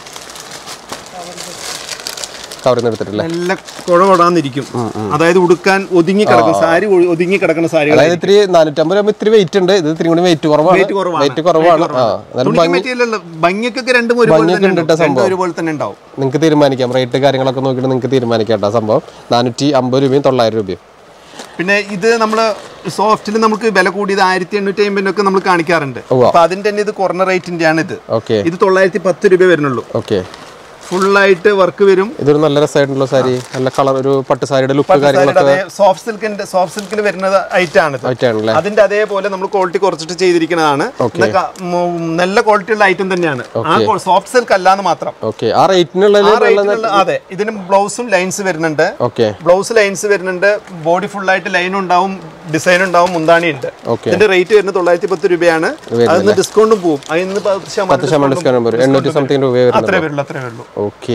കവറിൽ നിന്ന് എടുത്തിട്ടില്ലേ നല്ല കുഴവടാന്നിരിക്കും അതായത് ഉടുക്കാൻ ഒതുങ്ങി കിടക്കും സാരി ഒ- ഒതുങ്ങി കിടക്കുന്ന സാരികൾ അതായത് ഇത്തിരി നാനൂറ്റമ്പത് രൂപ ഇത്തിരി വെയിറ്റ് ഉണ്ട് ഇത് ഇത്തിരി കൂടി വെയിറ്റ് കുറവാണ് Weight കുറവാണ്. വെയിറ്റ് കുറവാണ് ആ എന്നാലും തുണിക്ക് മെറ്റീരിയൽ ഭംഗിക്കൊക്കെ രണ്ടും ഒരുപോലെ ഭംഗിയൊക്കെ തന്നെ ഉണ്ട് ഉണ്ടാവും. രണ്ടും ഒരുപോലെ തന്നെ ഉണ്ടാവും നിങ്ങൾക്ക് തീരുമാനിക്കാം റേറ്റ് കാര്യങ്ങളൊക്കെ നോക്കിയിട്ട് നിങ്ങൾക്ക് തീരുമാനിക്കാം കേട്ടോ സംഭവം നാനൂറ്റി അമ്പത് രൂപയും തൊള്ളായിരം രൂപയും പിന്നെ ഇത് നമ്മൾ സോഫ്റ്റിൽ നമുക്ക് വില കൂടിയത് ആയിരത്തി എണ്ണൂറ്റി അമ്പതിനൊക്കെ നമ്മൾ കാണിക്കാറുണ്ട് ഉവ്വ. അപ്പൊ അതിന്റെ തന്നെ ഇത് കുറഞ്ഞ റേറ്റിന്റെ ആണ് ഇത് ഓക്കെ ഇത് തൊള്ളായിരത്തി പത്ത് രൂപ വരുന്നുള്ളൂ ഓക്കെ ഫുള്ളായിട്ട് വർക്ക് വരും ഇതൊരു നല്ല രസമായിട്ടുള്ള സാരി നല്ല കളർ ഒരു പട്ട് സാരിയുടെ ലുക്ക് കാര്യങ്ങളൊക്കെ അതേ സോഫ്റ്റ് സിൽക്കിന്റെ സോഫ്റ്റ് സിൽക്കിൽ വരുന്നത് ഐറ്റം ആണിത് ആയിട്ടാണല്ലേ അതിന്റെ അതേപോലെ നമ്മൾ ക്വാളിറ്റി കുറച്ചിട്ട് ചെയ്തിരിക്കുന്നതാണ് എന്നാ ക- ഉം, നല്ല ക്വാളിറ്റി ഉള്ള ഐറ്റം തന്നെയാണ് ആ സോഫ്റ്റ് സിൽക്ക് അല്ലാന്ന് മാത്രം ഓക്കെ ആ റേറ്റിനുള്ള ആ റേറ്റിലുള്ള അതെ ഇതിന് ബ്ലൗസും ലൈൻസ് വരുന്നുണ്ട് ഓക്കെ ബ്ലൗസ് ലൈൻസ് വരുന്നുണ്ട് ബോഡി ഫുൾ ആയിട്ട് ലൈൻ ഉണ്ടാവും ഡിസൈൻ ഉണ്ടാവും മുന്താണി ഉണ്ട് ഓക്കെ ഇതിന്റെ റേറ്റ് വരുന്നത് തൊള്ളായിരത്തി പത്ത് രൂപയാണ് അതിന് ഡിസ്കൗണ്ടും പോവും അതിന് പത്ത് ശതമാനം പത്ത് ശതമാനം ഡിസ്കൗണ്ട് വരും എണ്ണൂറ്റി സംതിങ് രൂപ വരുന്നത് അത്രേ വരുള്ളൂ അത്രേ വരുള്ളൂ ഓക്കെ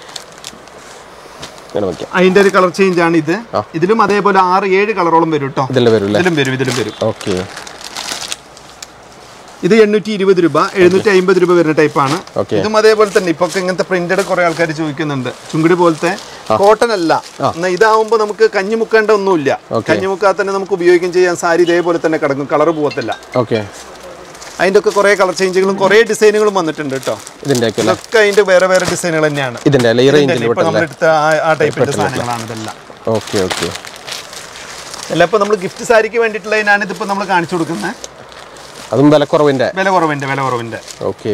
ഇങ്ങനെ വയ്ക്കാം അതിന്റെ ഒരു കളർ ചേഞ്ച് ആണ് ഇത് ഇതിലും അതേപോലെ ആറ് ഏഴ് കളറോളം വരും കേട്ടോ ഇതിൽ വരും അല്ലേ ഇതിലും വരും ഇതിലും വരും ഓക്കെ ഇത് എണ്ണൂറ്റി ഇരുപത് രൂപ എഴുന്നൂറ്റി അമ്പത് രൂപ വരുന്ന ടൈപ്പാണ് ഓക്കെ ഇതും അതേപോലെ തന്നെ ഇപ്പൊ ഇങ്ങനത്തെ പ്രിന്റഡ് കുറെ ആൾക്കാർ ചോദിക്കുന്നുണ്ട് ചുങ്കിടി പോലത്തെ കോട്ടൺ അല്ല എന്നാ ഇതാവുമ്പോ നമുക്ക് കഞ്ഞി മുക്കേണ്ട ഒന്നുമില്ല കഞ്ഞി മുക്കാതെ തന്നെ നമുക്ക് ഉപയോഗിക്കുകയും ചെയ്യാൻ സാരി ഇതേപോലെ തന്നെ കിടക്കും കളർ പോകത്തില്ല ഓക്കെ അതിന്റെ ഒക്കെ കുറെ കളർ ചേഞ്ചുകളും കുറെ ഡിസൈനുകളും വന്നിട്ടുണ്ട് കേട്ടോ ഇതിന്റെ ഒക്കെ അല്ലേ ഇതൊക്കെ അതിന്റെ വേറെ വേറെ ഡിസൈനുകൾ തന്നെയാണ് ഇതിന്റെ അല്ലേ ഈ റേഞ്ചിൽ ഇപ്പൊ നമ്മൾ എടുത്ത ആ- ആ ടൈപ്പിന്റെ സാധനങ്ങളാണ് ഇതെല്ലാം ഓക്കെ ഓക്കെ എല്ലാം ഇപ്പൊ നമ്മൾ ഗിഫ്റ്റ് സാരിക്ക് വേണ്ടിയിട്ടുള്ളതിനാണ് ഇതിപ്പോ നമ്മൾ കാണിച്ചു കൊടുക്കുന്നത് അതും വിലക്കുറവിന്റെ വില കുറവിന്റെ വില കുറവിന്റെ ഓക്കെ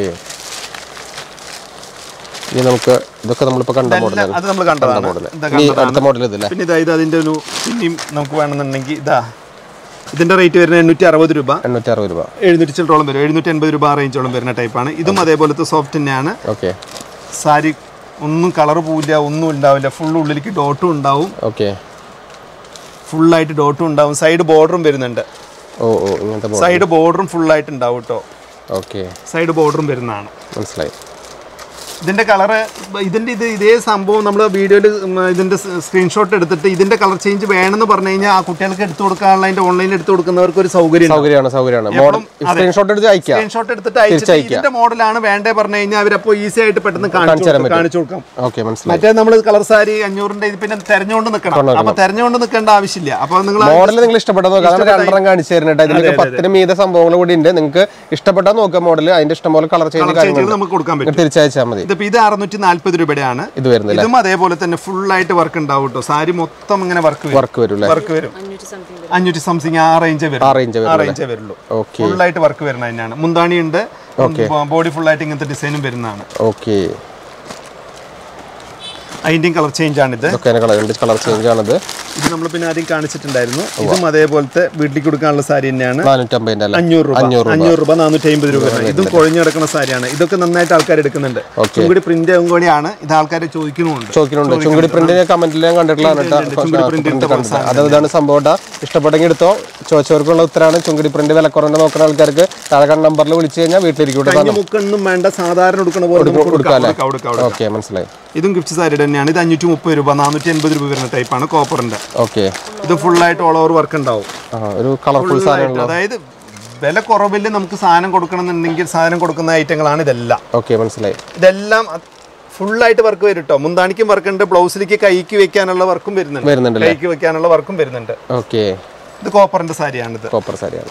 ഇനി നമുക്ക് ഇതൊക്കെ നമ്മളിപ്പോ കണ്ട മോഡലാണ് അത് നമ്മൾ കണ്ടതാണ് മോഡൽ ഇതാ ഇനി അടുത്ത മോഡൽ ഇതില്ലേ പിന്നെ ഇതാ ഇത് അതിന്റെ ഒരു പിന്നെയും നമുക്ക് വേണമെന്നുണ്ടെങ്കിൽ ഇതാ ഇതിന്റെ റേറ്റ് വരുന്നത് എണ്ണൂറ്റി അറുപത് രൂപ എണ്ണൂറ്റി അറുപത് രൂപ എഴുന്നൂറ്റി ചില്ലറോളം വരും എഴുന്നൂറ്റി അൻപത് രൂപ ആ റേഞ്ചോളം വരുന്ന ടൈപ്പാണ് ഇതും അതേപോലത്തെ സോഫ്റ്റ് തന്നെയാണ് ഓക്കെ സാരി ഒന്നും കളർ പോവില്ല ഒന്നും ഉണ്ടാവില്ല ഫുൾ ഉള്ളിലേക്ക് ഡോട്ടും ഉണ്ടാവും ഓക്കെ ഫുള്ളായിട്ട് ഡോട്ടും ഉണ്ടാവും സൈഡ് ബോർഡറും വരുന്നുണ്ട് ഓ ഓ ഇങ്ങനത്തെ മോഡൽ സൈഡ് ബോർഡറും ഫുള്ളായിട്ട് ഉണ്ടാവും കേട്ടോ ഓക്കെ സൈഡ് ബോർഡറും വരുന്നതാണ് മനസ്സിലായി ഇതിന്റെ കളറ് ഇതിന്റെ ഇത് ഇതേ സംഭവം നമ്മൾ വീഡിയോയിൽ ഇതിന്റെ സ്ക്രീൻഷോട്ട് എടുത്തിട്ട് ഇതിന്റെ കളർ ചേഞ്ച് വേണമെന്ന് പറഞ്ഞു കഴിഞ്ഞാൽ ആ കുട്ടികൾക്ക് എടുത്തു കൊടുക്കാനുള്ള അതിന്റെ ഓൺലൈനിൽ എടുത്തു കൊടുക്കുന്നവർക്ക് ഒരു സൗകര്യം സൗകര്യമാണ് സൗകര്യമാണ് മോഡൽ സ്ക്രീൻഷോട്ട് എടുത്ത് അയക്കാം സ്ക്രീൻഷോട്ട് എടുത്തിട്ട് അയച്ചിട്ട് ഇതിന്റെ മോഡലാണ് വേണ്ടേ പറഞ്ഞു കഴിഞ്ഞാൽ അവരപ്പോ ഈസി ആയിട്ട് പെട്ടെന്ന് കാണിച്ചു കൊടുക്കും- കാണിച്ചു കൊടുക്കാം ഓക്കെ മനസ്സിലായി മറ്റേ നമ്മൾ കളർ സാരി അഞ്ഞൂറിന്റെ ഇത് പിന്നെ തെരഞ്ഞുകൊണ്ട് നിൽക്കണം അപ്പൊ തെരഞ്ഞുകൊണ്ട് നിൽക്കേണ്ട ആവശ്യമില്ല അപ്പൊ നിങ്ങൾ മോഡൽ നിങ്ങൾ ഇഷ്ടപ്പെട്ട നോക്കാം അതാണ് രണ്ടെണ്ണം കാണിച്ചു തരുന്നുണ്ട് ഇതിലൊക്കെ പത്തിന് മീത സംഭവങ്ങൾ കൂടി ഉണ്ട് നിങ്ങൾക്ക് ഇഷ്ടപ്പെട്ടാൽ നോക്കുക മോഡൽ അതിന്റെ ഇഷ്ടംപോലെ കളർ ചേഞ്ച് ചേഞ്ചുകൾ കാര്യങ്ങൾ നമുക്ക് കൊടുക്കാൻ പറ്റും തിരിച്ചയച്ചാൽ മതി ഇതിപ്പോ ഇത് അറുന്നൂറ്റി നാല്പത് രൂപയുടെയാണ് ഇത് വരുന്നില്ല ഇതും അതേപോലെ തന്നെ ഫുൾ ആയിട്ട് വർക്ക് ഉണ്ടാവും കേട്ടോ സാരി മൊത്തം ഇങ്ങനെ വർക്ക് വരും വർക്ക് വരും അല്ലേ വർക്ക് വരും അഞ്ഞൂറ്റി സംതിങ് ആ റേഞ്ച് വരും ആ റേഞ്ച് ആ വരും റേഞ്ചേ വരുള്ളൂ ഓക്കെ ഫുൾ ആയിട്ട് വർക്ക് വരുന്ന തന്നെയാണ് മുന്താണി ഉണ്ട് ബോഡി ഫുൾ ആയിട്ട് ഇങ്ങനത്തെ ഡിസൈനും വരുന്നതാണ് ഓക്കെ അതിന്റെയും കളർ ചേഞ്ച് ആണിത് ഇതൊക്കെ കളർ രണ്ട് കളർ ചേഞ്ച് ആണിത് ഇത് നമ്മൾ പിന്നെ ആദ്യം കാണിച്ചിട്ടുണ്ടായിരുന്നു ഇതും അതേപോലത്തെ വീട്ടിലേക്ക് കൊടുക്കാനുള്ള സാരി തന്നെയാണ് നാനൂറ്റമ്പതിന്റെ അല്ലേ അഞ്ഞൂറ് രൂപ അഞ്ഞൂറ് അഞ്ഞൂറ് രൂപ നാനൂറ്റി അമ്പത് രൂപ വരുന്നത്. ഇതും കുഴഞ്ഞു കിടക്കുന്ന സാരിയാണ് ഇതൊക്കെ നന്നായിട്ട് ആൾക്കാർ എടുക്കുന്നുണ്ട് Okay. ചുങ്കുടി പ്രിന്റ് കൂടിയാണ് ഇത് ആൾക്കാർ ചോദിക്കുന്നുമുണ്ട് ചോദിക്കുന്നുണ്ട് ചുങ്കുടി പ്രിന്റ് കമന്റിൽ ഞാൻ കണ്ടിട്ടുള്ളതാണ് കേട്ടോ ചുങ്കുടി print പ്രിന്റ് കണ്ടിട്ട് അത് ഇതാണ് സംഭവം ട്ടാ. ഇഷ്ടപ്പെട്ടെങ്കിൽ എടുത്തോ ചോദിച്ചവർക്കുള്ള ഉത്തരമാണ് ചുങ്കുടി പ്രിന്റ് വിലക്കുറവിന്റെ നോക്കുന്ന ആൾക്കാർക്ക് താഴെ നമ്പറിൽ വിളിച്ചു കഴിഞ്ഞാൽ വീട്ടിലിരിക്കൂടെ കഞ്ഞി മുക്കൊന്നും വേണ്ട സാധാരണ കൊടുക്കുന്ന പോലെ നമുക്ക് കൊടുക്കാം, കൊടുക്കാം അല്ലേ? കൊടുക്കാം, കൊടുക്കാം, കൊടുക്കാം. ഓക്കെ മനസ്സിലായി ഇതും ഗിഫ്റ്റ് സാരി തന്നെയാണ് ഇത് അഞ്ഞൂറ്റി മുപ്പത് രൂപ നാനൂറ്റി എൺപത് രൂപ വരുന്ന ടൈപ്പാണ് കോപ്പറിന്റെ ഓക്കെ ഇത് full ആയിട്ട് ഓൾ ഓവർ വർക്ക് ഉണ്ടാവും ആ ഒരു കളർഫുൾ Full ആയിട്ട്. അതായത് വില കുറവിൽ നമുക്ക് സാധനം കൊടുക്കണമെന്നുണ്ടെങ്കിൽ സാധനം കൊടുക്കുന്ന ഐറ്റങ്ങളാണ് ഇതെല്ലാം ഓക്കെ മനസ്സിലായി ഇതെല്ലാം ഫുള്ളായിട്ട് വർക്ക് വരും കേട്ടോ മുന്താണിക്കും വർക്ക് ഉണ്ട് ബ്ലൗസിലേക്ക് കൈക്ക് വെക്കാനുള്ള വർക്കും വരുന്നുണ്ട് വരുന്നുണ്ട് കൈക്ക് വെക്കാനുള്ള വർക്കും വരുന്നുണ്ട് ഓക്കെ ഇത് കോപ്പറിന്റെ സാരിയാണിത് കോപ്പർ സാരിയാണ്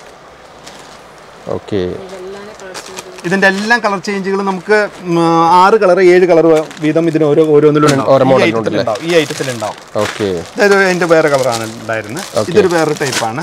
ഓക്കെ ഇതിന്റെ എല്ലാം കളർ ചേഞ്ചുകൾ നമുക്ക് ഉം, ആറ് കളർ ഏഴ് കളർ വീതം ഇതിന് ഓരോ ഓരോന്നിലും ഉണ്ടാവും. ഓരോ ഈ model ഐറ്റത്തിൽ ഉണ്ടാവും. ഈ ഐറ്റത്തിൽ ഉണ്ടാവും ഓക്കെ അതായത് അതിന്റെ വേറെ കളറാണ് ഉണ്ടായിരുന്നത് ഇതൊരു വേറെ ടൈപ്പാണ്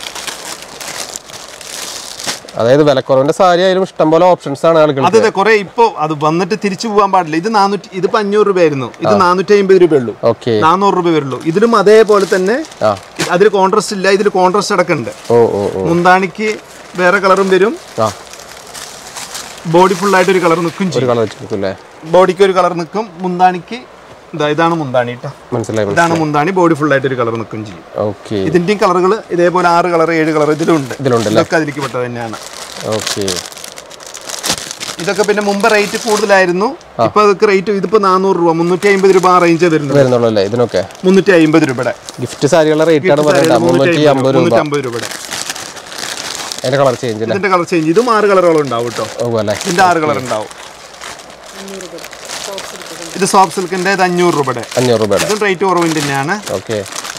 അതായത് വിലക്കുറവിന്റെ സാരി ആയാലും ഇഷ്ടംപോലെ ഓപ്ഷൻസ് ആണ് ആളുകൾക്ക് അതെ അതെ കുറെ ഇപ്പൊ അത് വന്നിട്ട് തിരിച്ചു പോകാൻ പാടില്ല ഇത് നാനൂറ്റി ഇതിപ്പോ അഞ്ഞൂറ് രൂപയായിരുന്നു ഇത് നാനൂറ്റി അമ്പത് രൂപ ഉള്ളൂ ഓക്കെ നാനൂറ് രൂപ വരുള്ളൂ ഇതിലും അതേപോലെ തന്നെ ആ ഇത് അതിൽ കോൺട്രാസ്റ്റ് ഇല്ല ഇതിൽ കോൺട്രാസ്റ്റ് അടക്കമുണ്ട് ഓ ഓ ഓ മുന്താണിക്ക് വേറെ കളറും വരും ആ ബോഡി ഫുള്ളായിട്ട് ഒരു കളർ നിൽക്കും ഒരു ചെയ്യും കളർ വെച്ചിരിക്കും അല്ലേ ബോഡിക്ക് ഒരു കളർ നിൽക്കും മുന്താണിക്ക് ഇതാ ഇതാണ് മുന്താണി കേട്ടോ മനസ്സിലായി ഇതാണ് മുന്താണി ബോഡി ഫുള്ളായിട്ട് ഒരു കളർ നിൽക്കും ചെയ്യും ഓക്കെ ഇതിന്റെയും കളറുകൾ ഇതേപോലെ ആറ് കളർ ഏഴ് കളർ ഇതിലുണ്ട് ഇതിലുണ്ടല്ലേ ഇതൊക്കെ അതിലേക്ക് പെട്ടത് തന്നെയാണ് ഓക്കെ ഇതൊക്കെ പിന്നെ മുമ്പ് റേറ്റ് കൂടുതലായിരുന്നു ഇപ്പൊ അതൊക്കെ റേറ്റ് ഇതിപ്പോ നാനൂറ് രൂപ മുന്നൂറ്റി അമ്പത് രൂപ ആ റേഞ്ച് വരുന്നത് വരുന്നുള്ളൂ അല്ലേ ഇതിനൊക്കെ മുന്നൂറ്റി അമ്പത് രൂപയുടെ ഗിഫ്റ്റ് സാരികളുടെ റേറ്റ് ആണ് പറയുന്നത് മുന്നൂറ്റി അമ്പത് രൂപ മുന്നൂറ്റി അമ്പത് രൂപയുടെ അതിന്റെ കളർ ചേഞ്ച് അല്ലേ ഇതിന്റെ കളർ ചേഞ്ച് ഇതും ആറ് കളറുകളും ഉണ്ടാവും കേട്ടോ ഓ അല്ലേ ഇതിന്റെ ആറ് കളർ ഉണ്ടാവും ഇത് സോഫ്റ്റ് സിൽക്കിന്റെ ഇത് അഞ്ഞൂറ് രൂപയുടെ അഞ്ഞൂറ് രൂപയുടെ ഇതും റേറ്റ് കുറവിന്റെ തന്നെയാണ് ഓക്കെ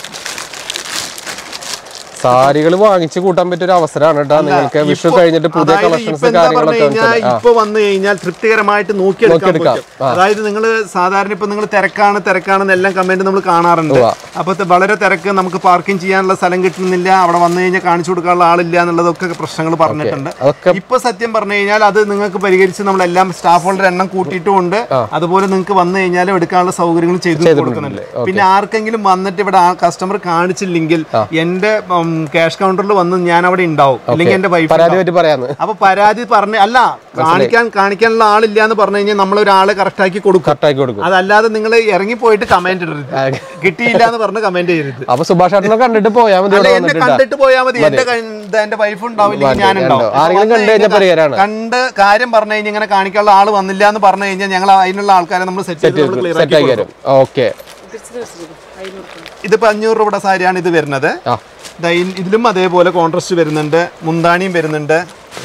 സാരികൾ വാങ്ങിച്ച് കൂട്ടാൻ പറ്റിയ ഒരു അവസരമാണ് കേട്ടോ നിങ്ങൾക്ക് വിഷു കഴിഞ്ഞിട്ട് പുതിയ അതായത് കളക്ഷൻസ് ഇപ്പൊ എന്താ പറഞ്ഞു കാര്യങ്ങളൊക്കെ കഴിഞ്ഞാൽ വെച്ചാല്. ആ ഇപ്പൊ വന്നു കഴിഞ്ഞാൽ തൃപ്തികരമായിട്ട് നോക്കിയെടുക്കാൻ നോക്കിയെടുക്കാം. പറ്റും അതായത് നിങ്ങൾ സാധാരണ ഇപ്പൊ നിങ്ങൾ തിരക്കാണ് തിരക്കാണെന്ന് എല്ലാം കമന്റ് നമ്മൾ കാണാറുണ്ട് ഉവ്വ. അപ്പൊ ത- വളരെ തിരക്ക് നമുക്ക് പാർക്കിംഗ് ചെയ്യാനുള്ള സ്ഥലം കിട്ടുന്നില്ല അവിടെ വന്നു കഴിഞ്ഞാൽ കാണിച്ചു കൊടുക്കാനുള്ള ആളില്ല എന്നുള്ളതൊക്കെ പ്രശ്നങ്ങൾ പറഞ്ഞിട്ടുണ്ട് അതൊക്കെ ഇപ്പൊ സത്യം പറഞ്ഞു കഴിഞ്ഞാൽ അത് നിങ്ങൾക്ക് പരിഹരിച്ച് നമ്മളെല്ലാം സ്റ്റാഫുകളുടെ എണ്ണം കൂട്ടിയിട്ടുമുണ്ട് അതുപോലെ നിങ്ങൾക്ക് വന്നു കഴിഞ്ഞാൽ എടുക്കാനുള്ള സൗകര്യങ്ങൾ ചെയ്തു കൊടുക്കുന്നുണ്ട് പിന്നെ ആർക്കെങ്കിലും വന്നിട്ട് ഇവിടെ ആ കസ്റ്റമർ കാണിച്ചില്ലെങ്കിൽ എന്റെ ക്യാഷ് കൗണ്ടറിൽ വന്ന് ഞാൻ അവിടെ ഉണ്ടാവും അല്ലെങ്കിൽ എന്റെ വൈഫ് പരാതി പറ്റി പറയാന്ന് അപ്പൊ പരാതി പറഞ്ഞ അല്ല കാണിക്കാൻ കാണിക്കാനുള്ള ആളില്ല എന്ന് പറഞ്ഞു കഴിഞ്ഞാൽ നമ്മൾ ഒരാളെ കറക്റ്റ് ആക്കി കൊടുക്കും കട്ടാക്കി കൊടുക്കും അതല്ലാതെ നിങ്ങൾ ഇറങ്ങി പോയിട്ട് കമന്റ് ഇടരുത് കിട്ടിയില്ല എന്ന് പറഞ്ഞ് കമന്റ് ചെയ്യരുത് അപ്പൊ സുഭാഷ് ചേട്ടനെ കണ്ടിട്ട് പോയാൽ മതി അല്ല ഇവിടെ എന്നെ വന്നിട്ട് കണ്ടിട്ട് പോയാൽ മതി എന്റെ കൈ- ഇത് എന്റെ വൈഫ് ഉണ്ടാവില്ലെങ്കിൽ ഞാൻ ഉണ്ടാവും ഉണ്ടോ? ആരെങ്കിലും അപ്പൊ കണ്ടു കഴിഞ്ഞാൽ വന്ന് പരിഹാരമാണ്. കണ്ട് കാര്യം പറഞ്ഞു കഴിഞ്ഞാൽ ഇങ്ങനെ കാണിക്കാനുള്ള ആള് വന്നില്ല എന്ന് പറഞ്ഞു കഴിഞ്ഞാൽ ഞങ്ങൾ അതിനുള്ള ആൾക്കാരെ നമ്മൾ സെറ്റ് ചെയ്ത് നമ്മൾ ക്ലിയർ സെറ്റ് ആക്കി ആക്കി കൊടുക്കും. തരും ഓക്കെ ഇതിപ്പോ അഞ്ഞൂറ് രൂപയുടെ സാരിയാണ് ഇത് വരുന്നത് ആ ദാ ഇ- ഇതിലും അതേപോലെ കോൺട്രാസ്റ്റ് വരുന്നുണ്ട് മുന്താണിയും വരുന്നുണ്ട്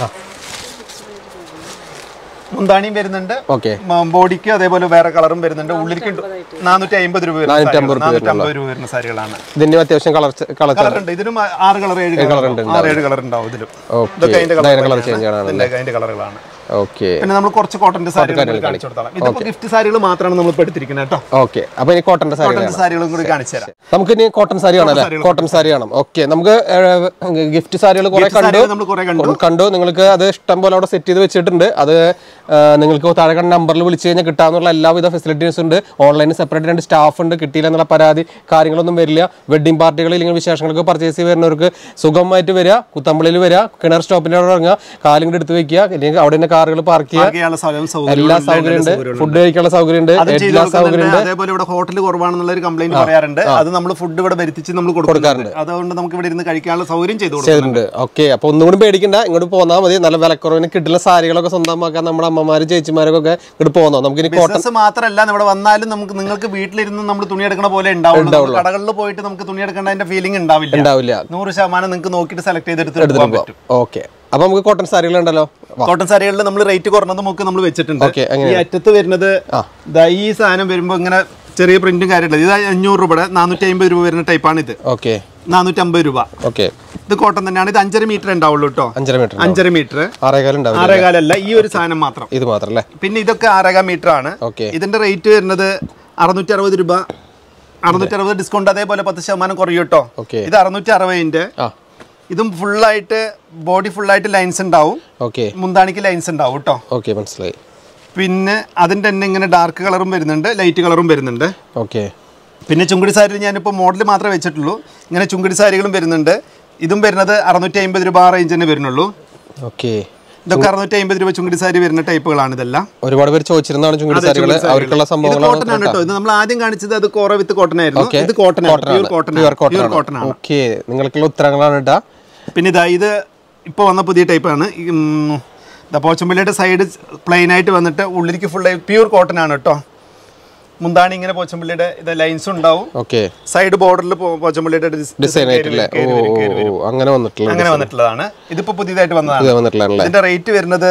മുന്താണിയും വരുന്നുണ്ട് ഓക്കെ മ- ബോഡിക്ക് അതേപോലെ വേറെ കളറും വരുന്നുണ്ട് ഉള്ളിലേക്ക് നാനൂറ്റി അമ്പത് രൂപ വരുന്ന നാനൂറ്റി അമ്പത് സാരികളാണ്. നാനൂറ്റി അമ്പത് രൂപ വരുന്ന സാരികളാണ് ഇതിന്റെ അത്യാവശ്യം കളർ കളർ കളർ ഉണ്ട് ഇതിനും ആ- ആറ് കളർ ഏഴ് കളർ ആറ് ഏഴ് കളർ ഉണ്ടാവും ഇതിലും ഓക്കെ ഇതൊക്കെ അതിന്റെ കളർ കളർ ചേഞ്ച് ആണ് ഇതിന്റെ അതിന്റെ കളറുകളാണ് ഓക്കെ പിന്നെ നമ്മൾ കുറച്ച് കോട്ടന്റെ സാരികൾ കാണിച്ചു കൊടുത്താൽ ഇതിപ്പോ ഗിഫ്റ്റ് സാരികൾ മാത്രമാണ് നമ്മൾ ഇപ്പൊ എടുത്തിരിക്കുന്നത് കേട്ടോ ഓക്കെ അപ്പൊ ഇനി കോട്ടന്റെ സാരി കോട്ടന്റെ സാരികളും കൂടി കാണിച്ചു തരാം നമുക്ക് ഇനി കോട്ടൺ സാരി ആണല്ലേ കോട്ടൺ സാരി ആണ് ഓക്കെ നമുക്ക് ഗിഫ്റ്റ് സാരികൾ കുറെ കണ്ടു നമ്മൾ കുറെ കണ്ടു കണ്ടു നിങ്ങൾക്ക് അത് ഇഷ്ടം പോലെ അവിടെ സെറ്റ് ചെയ്ത് വെച്ചിട്ടുണ്ട് അത് ആ, നിങ്ങൾക്ക് താഴെ കണ്ട നമ്പറിൽ വിളിച്ചു കഴിഞ്ഞാൽ കിട്ടാന്നുള്ള എല്ലാവിധ ഫെസിലിറ്റീസും ഉണ്ട് ഓൺലൈനിൽ സെപ്പറേറ്റ് രണ്ട് സ്റ്റാഫ് ഉണ്ട് കിട്ടിയില്ല എന്നുള്ള പരാതി കാര്യങ്ങളൊന്നും വരില്ല വെഡിങ് പാർട്ടികൾ ഇല്ലെങ്കിൽ വിശേഷങ്ങൾക്ക് പർച്ചേസ് ചെയ്ത് വരുന്നവർക്ക് സുഖമായിട്ട് വരിക കുത്തമ്പള്ളിയിൽ വരിക കിണർ സ്റ്റോപ്പിൻ്റെ അവിടെ ഇറങ്ങുക കാലും കൂടി എടുത്ത് വെക്കുക ഇല്ലെങ്കിൽ അവിടെ തന്നെ കാറുകൾ പാർക്ക് ചെയ്യുക ആകെയുള്ള സ്ഥലം സൗകര്യം എല്ലാ സൗകര്യം ഉണ്ട് ഫുഡ് കഴിക്കാനുള്ള സൗകര്യം ഉണ്ട് അത് ചെയ്ത് എല്ലാ സൗകര്യം കൊടുക്കുന്നുണ്ട്. അതേപോലെ ഇവിടെ ഹോട്ടൽ കുറവാണെന്നുള്ള ഒരു കംപ്ലൈന്റ് പറയാറുണ്ട് അത് നമ്മൾ ഫുഡ് ഇവിടെ വരുത്തിച്ച് നമ്മൾ കൊടുക്കാറുണ്ട് അതുകൊണ്ട് നമുക്ക് ഇവിടെ ഇരുന്ന് കഴിക്കാനുള്ള സൗകര്യം ചെയ്തു കൊടുക്കും ചെയ്തിട്ടുണ്ട് ഓക്കെ അപ്പൊ ഒന്നും കൂടി പേടിക്കണ്ട ഇങ്ങോട്ട് പോന്നാൽ മതി നല്ല വിലക്കുറവിന് കിട്ടുന്ന സാരികളൊക്കെ സ്വന്തമാക്കാൻ നമ്മുടെ അമ്മമാരും ചേച്ചിമാരൊക്കെ ഇങ്ങോട്ട് പോന്നോ നമുക്ക് ഇനി കോട്ടൺ ബിസിനസ് മാത്രമല്ല ഇവിടെ വന്നാലും നമുക്ക് നിങ്ങൾക്ക് വീട്ടിലിരുന്ന് നമ്മൾ തുണി എടുക്കണ പോലെ ഉണ്ടാവുള്ളൂ നമുക്ക് കടകളിൽ പോയിട്ട് നമുക്ക് തുണി എടുക്കേണ്ടതിന്റെ ഫീലിംഗ് ഉണ്ടാവില്ല ഉണ്ടാവില്ല നൂറ് ശതമാനം നിങ്ങൾക്ക് നോക്കിയിട്ട് സെലക്ട് ചെയ്തെടുത്ത് പോകാൻ പറ്റും ഓക്കെ അപ്പൊ നമുക്ക് കോട്ടൺ സാരികൾ ഉണ്ടല്ലോ വാ. കോട്ടൺ സാരികളിൽ നമ്മൾ റേറ്റ് കുറഞ്ഞത് നമുക്ക് നമ്മൾ വെച്ചിട്ടുണ്ട് Okay, ഈ അറ്റത്ത് വരുന്നത് ദാ ഈ സാധനം വരുമ്പോ ഇങ്ങനെ ചെറിയ പ്രിന്റും കാര്യമുള്ളത് ഇത് അഞ്ഞൂറ് രൂപയുടെ നാനൂറ്റി അമ്പത് രൂപ വരുന്ന ടൈപ്പാണ് ഇത് ഓക്കെ നാനൂറ്റി അമ്പത് രൂപ ഓക്കെ ഇത് കോട്ടൺ തന്നെയാണ് ഇത് അഞ്ചര മീറ്റർ ഉണ്ടാവുള്ളൂ കേട്ടോ അഞ്ചര മീറ്റർ അഞ്ചര മീറ്റർ ആറേകാലം ഉണ്ടാവില്ല ആറേകാലല്ല ഈ ഒരു സാധനം മാത്രം ഇത് മാത്രം അല്ലേ പിന്നെ ഇതൊക്കെ ആറേകാൽ മീറ്റർ ആണ് ഓക്കെ ഇതിന്റെ റേറ്റ് വരുന്നത് അറുന്നൂറ്റി അറുപത് രൂപ അറുന്നൂറ്റി അറുപത് ഡിസ്കൗണ്ട് അതേപോലെ പത്ത് ശതമാനം കുറയും കേട്ടോ ഓക്കെ ഇത് അറുന്നൂറ്റി അറുപതിന്റെ ആ ഇതും ഫുള്ളായിട്ട് ബോഡി ഫുള്ളായിട്ട് ലൈൻസ് ഉണ്ടാവും ഓക്കെ മുന്താണിക്ക് ലൈൻസ് ഉണ്ടാവും കേട്ടോ ഓക്കെ മനസ്സിലായി പിന്നെ അതിന്റെ തന്നെ ഇങ്ങനെ ഡാർക്ക് കളറും വരുന്നുണ്ട് ലൈറ്റ് കളറും വരുന്നുണ്ട് ഓക്കെ പിന്നെ ചുങ്കിടി സാരി ഞാനിപ്പോൾ മോഡൽ മാത്രമേ വെച്ചിട്ടുള്ളൂ ഇങ്ങനെ ചുങ്കിടി സാരികളും വരുന്നുണ്ട് ഇതും വരുന്നത് അറുന്നൂറ്റി അമ്പത് രൂപ ആ റേഞ്ച് തന്നെ വരുന്നുള്ളൂ ഓക്കെ ഇതൊക്കെ അറുന്നൂറ്റി അമ്പത് രൂപ ചുങ്കിടി സാരി വരുന്ന ടൈപ്പുകളാണ് ഇതെല്ലാം ഒരുപാട് പേര് ചോദിച്ചിരുന്നതാണ് ചുങ്കിടി സാരികൾ അവർക്കുള്ള ഇത് സംഭവങ്ങളാണ് കോട്ടൺ ആണ് കേട്ടോ ഇത് നമ്മൾ ആദ്യം കാണിച്ചത് അത് കോറ വിത്ത് കോട്ടൺ ആയിരുന്നു Okay. ഇത് cotton pure cotton pure pure cotton cotton ആണ് ഓക്കെ നിങ്ങൾക്കുള്ള ഉത്തരങ്ങളാണ് കേട്ടാ പിന്നെ ഇതാ ഇത് ഇപ്പോൾ വന്ന പുതിയ ടൈപ്പാണ് പോച്ചമ്പള്ളിയുടെ സൈഡ് പ്ലെയിൻ ആയിട്ട് വന്നിട്ട് ഉള്ളിലേക്ക് ഫുൾ പ്യൂർ കോട്ടൺ ആണ് കേട്ടോ മുന്താണി ഇങ്ങനെ പോച്ചമ്പള്ളിയുടെ ഇത് ലൈൻസ് ഉണ്ടാവും ഓക്കെ സൈഡ് ബോർഡറിൽ പോച്ചമ്പള്ളിയുടെ ഡിസൈൻ ആയിട്ടില്ലേ ഓ ഓ, ഓ അങ്ങനെ വന്നിട്ടുള്ള അങ്ങനെ വന്നിട്ടുള്ളതാണ് ഇതിപ്പോ പുതിയതായിട്ട് വന്നതാണ് ഇത് വന്നിട്ടുള്ളതാണല്ലേ ഇതിന്റെ റേറ്റ് വരുന്നത്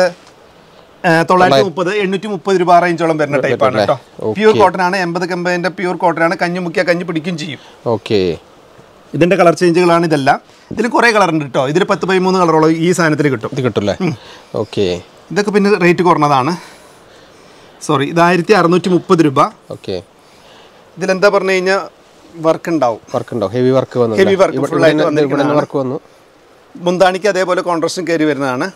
ആ, തൊള്ളായിരത്തി മുപ്പത് എണ്ണൂറ്റി മുപ്പത് രൂപ റേഞ്ചോളം വരുന്ന ടൈപ്പാണ് കേട്ടോ പ്യൂർ കോട്ടൺ ആണ് എൺപത് കമ്പതിന്റെ പ്യൂർ കോട്ടൺ ആണ് കഞ്ഞി മുക്കിയ കഞ്ഞി പിടിക്കും ചെയ്യും ഓക്കെ ഇതിന്റെ കളർ ചേഞ്ചുകളാണ് ഇതെല്ലാം ഇതിൽ കുറെ കളർ ഉണ്ട് കേട്ടോ ഇതിൽ പത്ത് പതിമൂന്ന് കളറോളം ഈ സാധനത്തിൽ കിട്ടും ഇത് കിട്ടൂല്ലേ ഓക്കെ ഇതൊക്കെ പിന്നെ റേറ്റ് കുറഞ്ഞതാണ് സോറി ഇത് ആയിരത്തി അറുന്നൂറ്റി മുപ്പത് രൂപ ഓക്കെ ഇതിലെന്താ പറഞ്ഞു കഴിഞ്ഞാൽ വർക്ക് ഉണ്ടാവും വർക്ക് ഉണ്ടോ ഹെവി വർക്ക് വന്നു Heavy work full ആയിട്ട് ഇവിടെ വർക്ക് വന്നു മുന്താണിക്ക് അതേപോലെ കോൺട്രസ്റ്റും കയറി വരുന്നതാണ്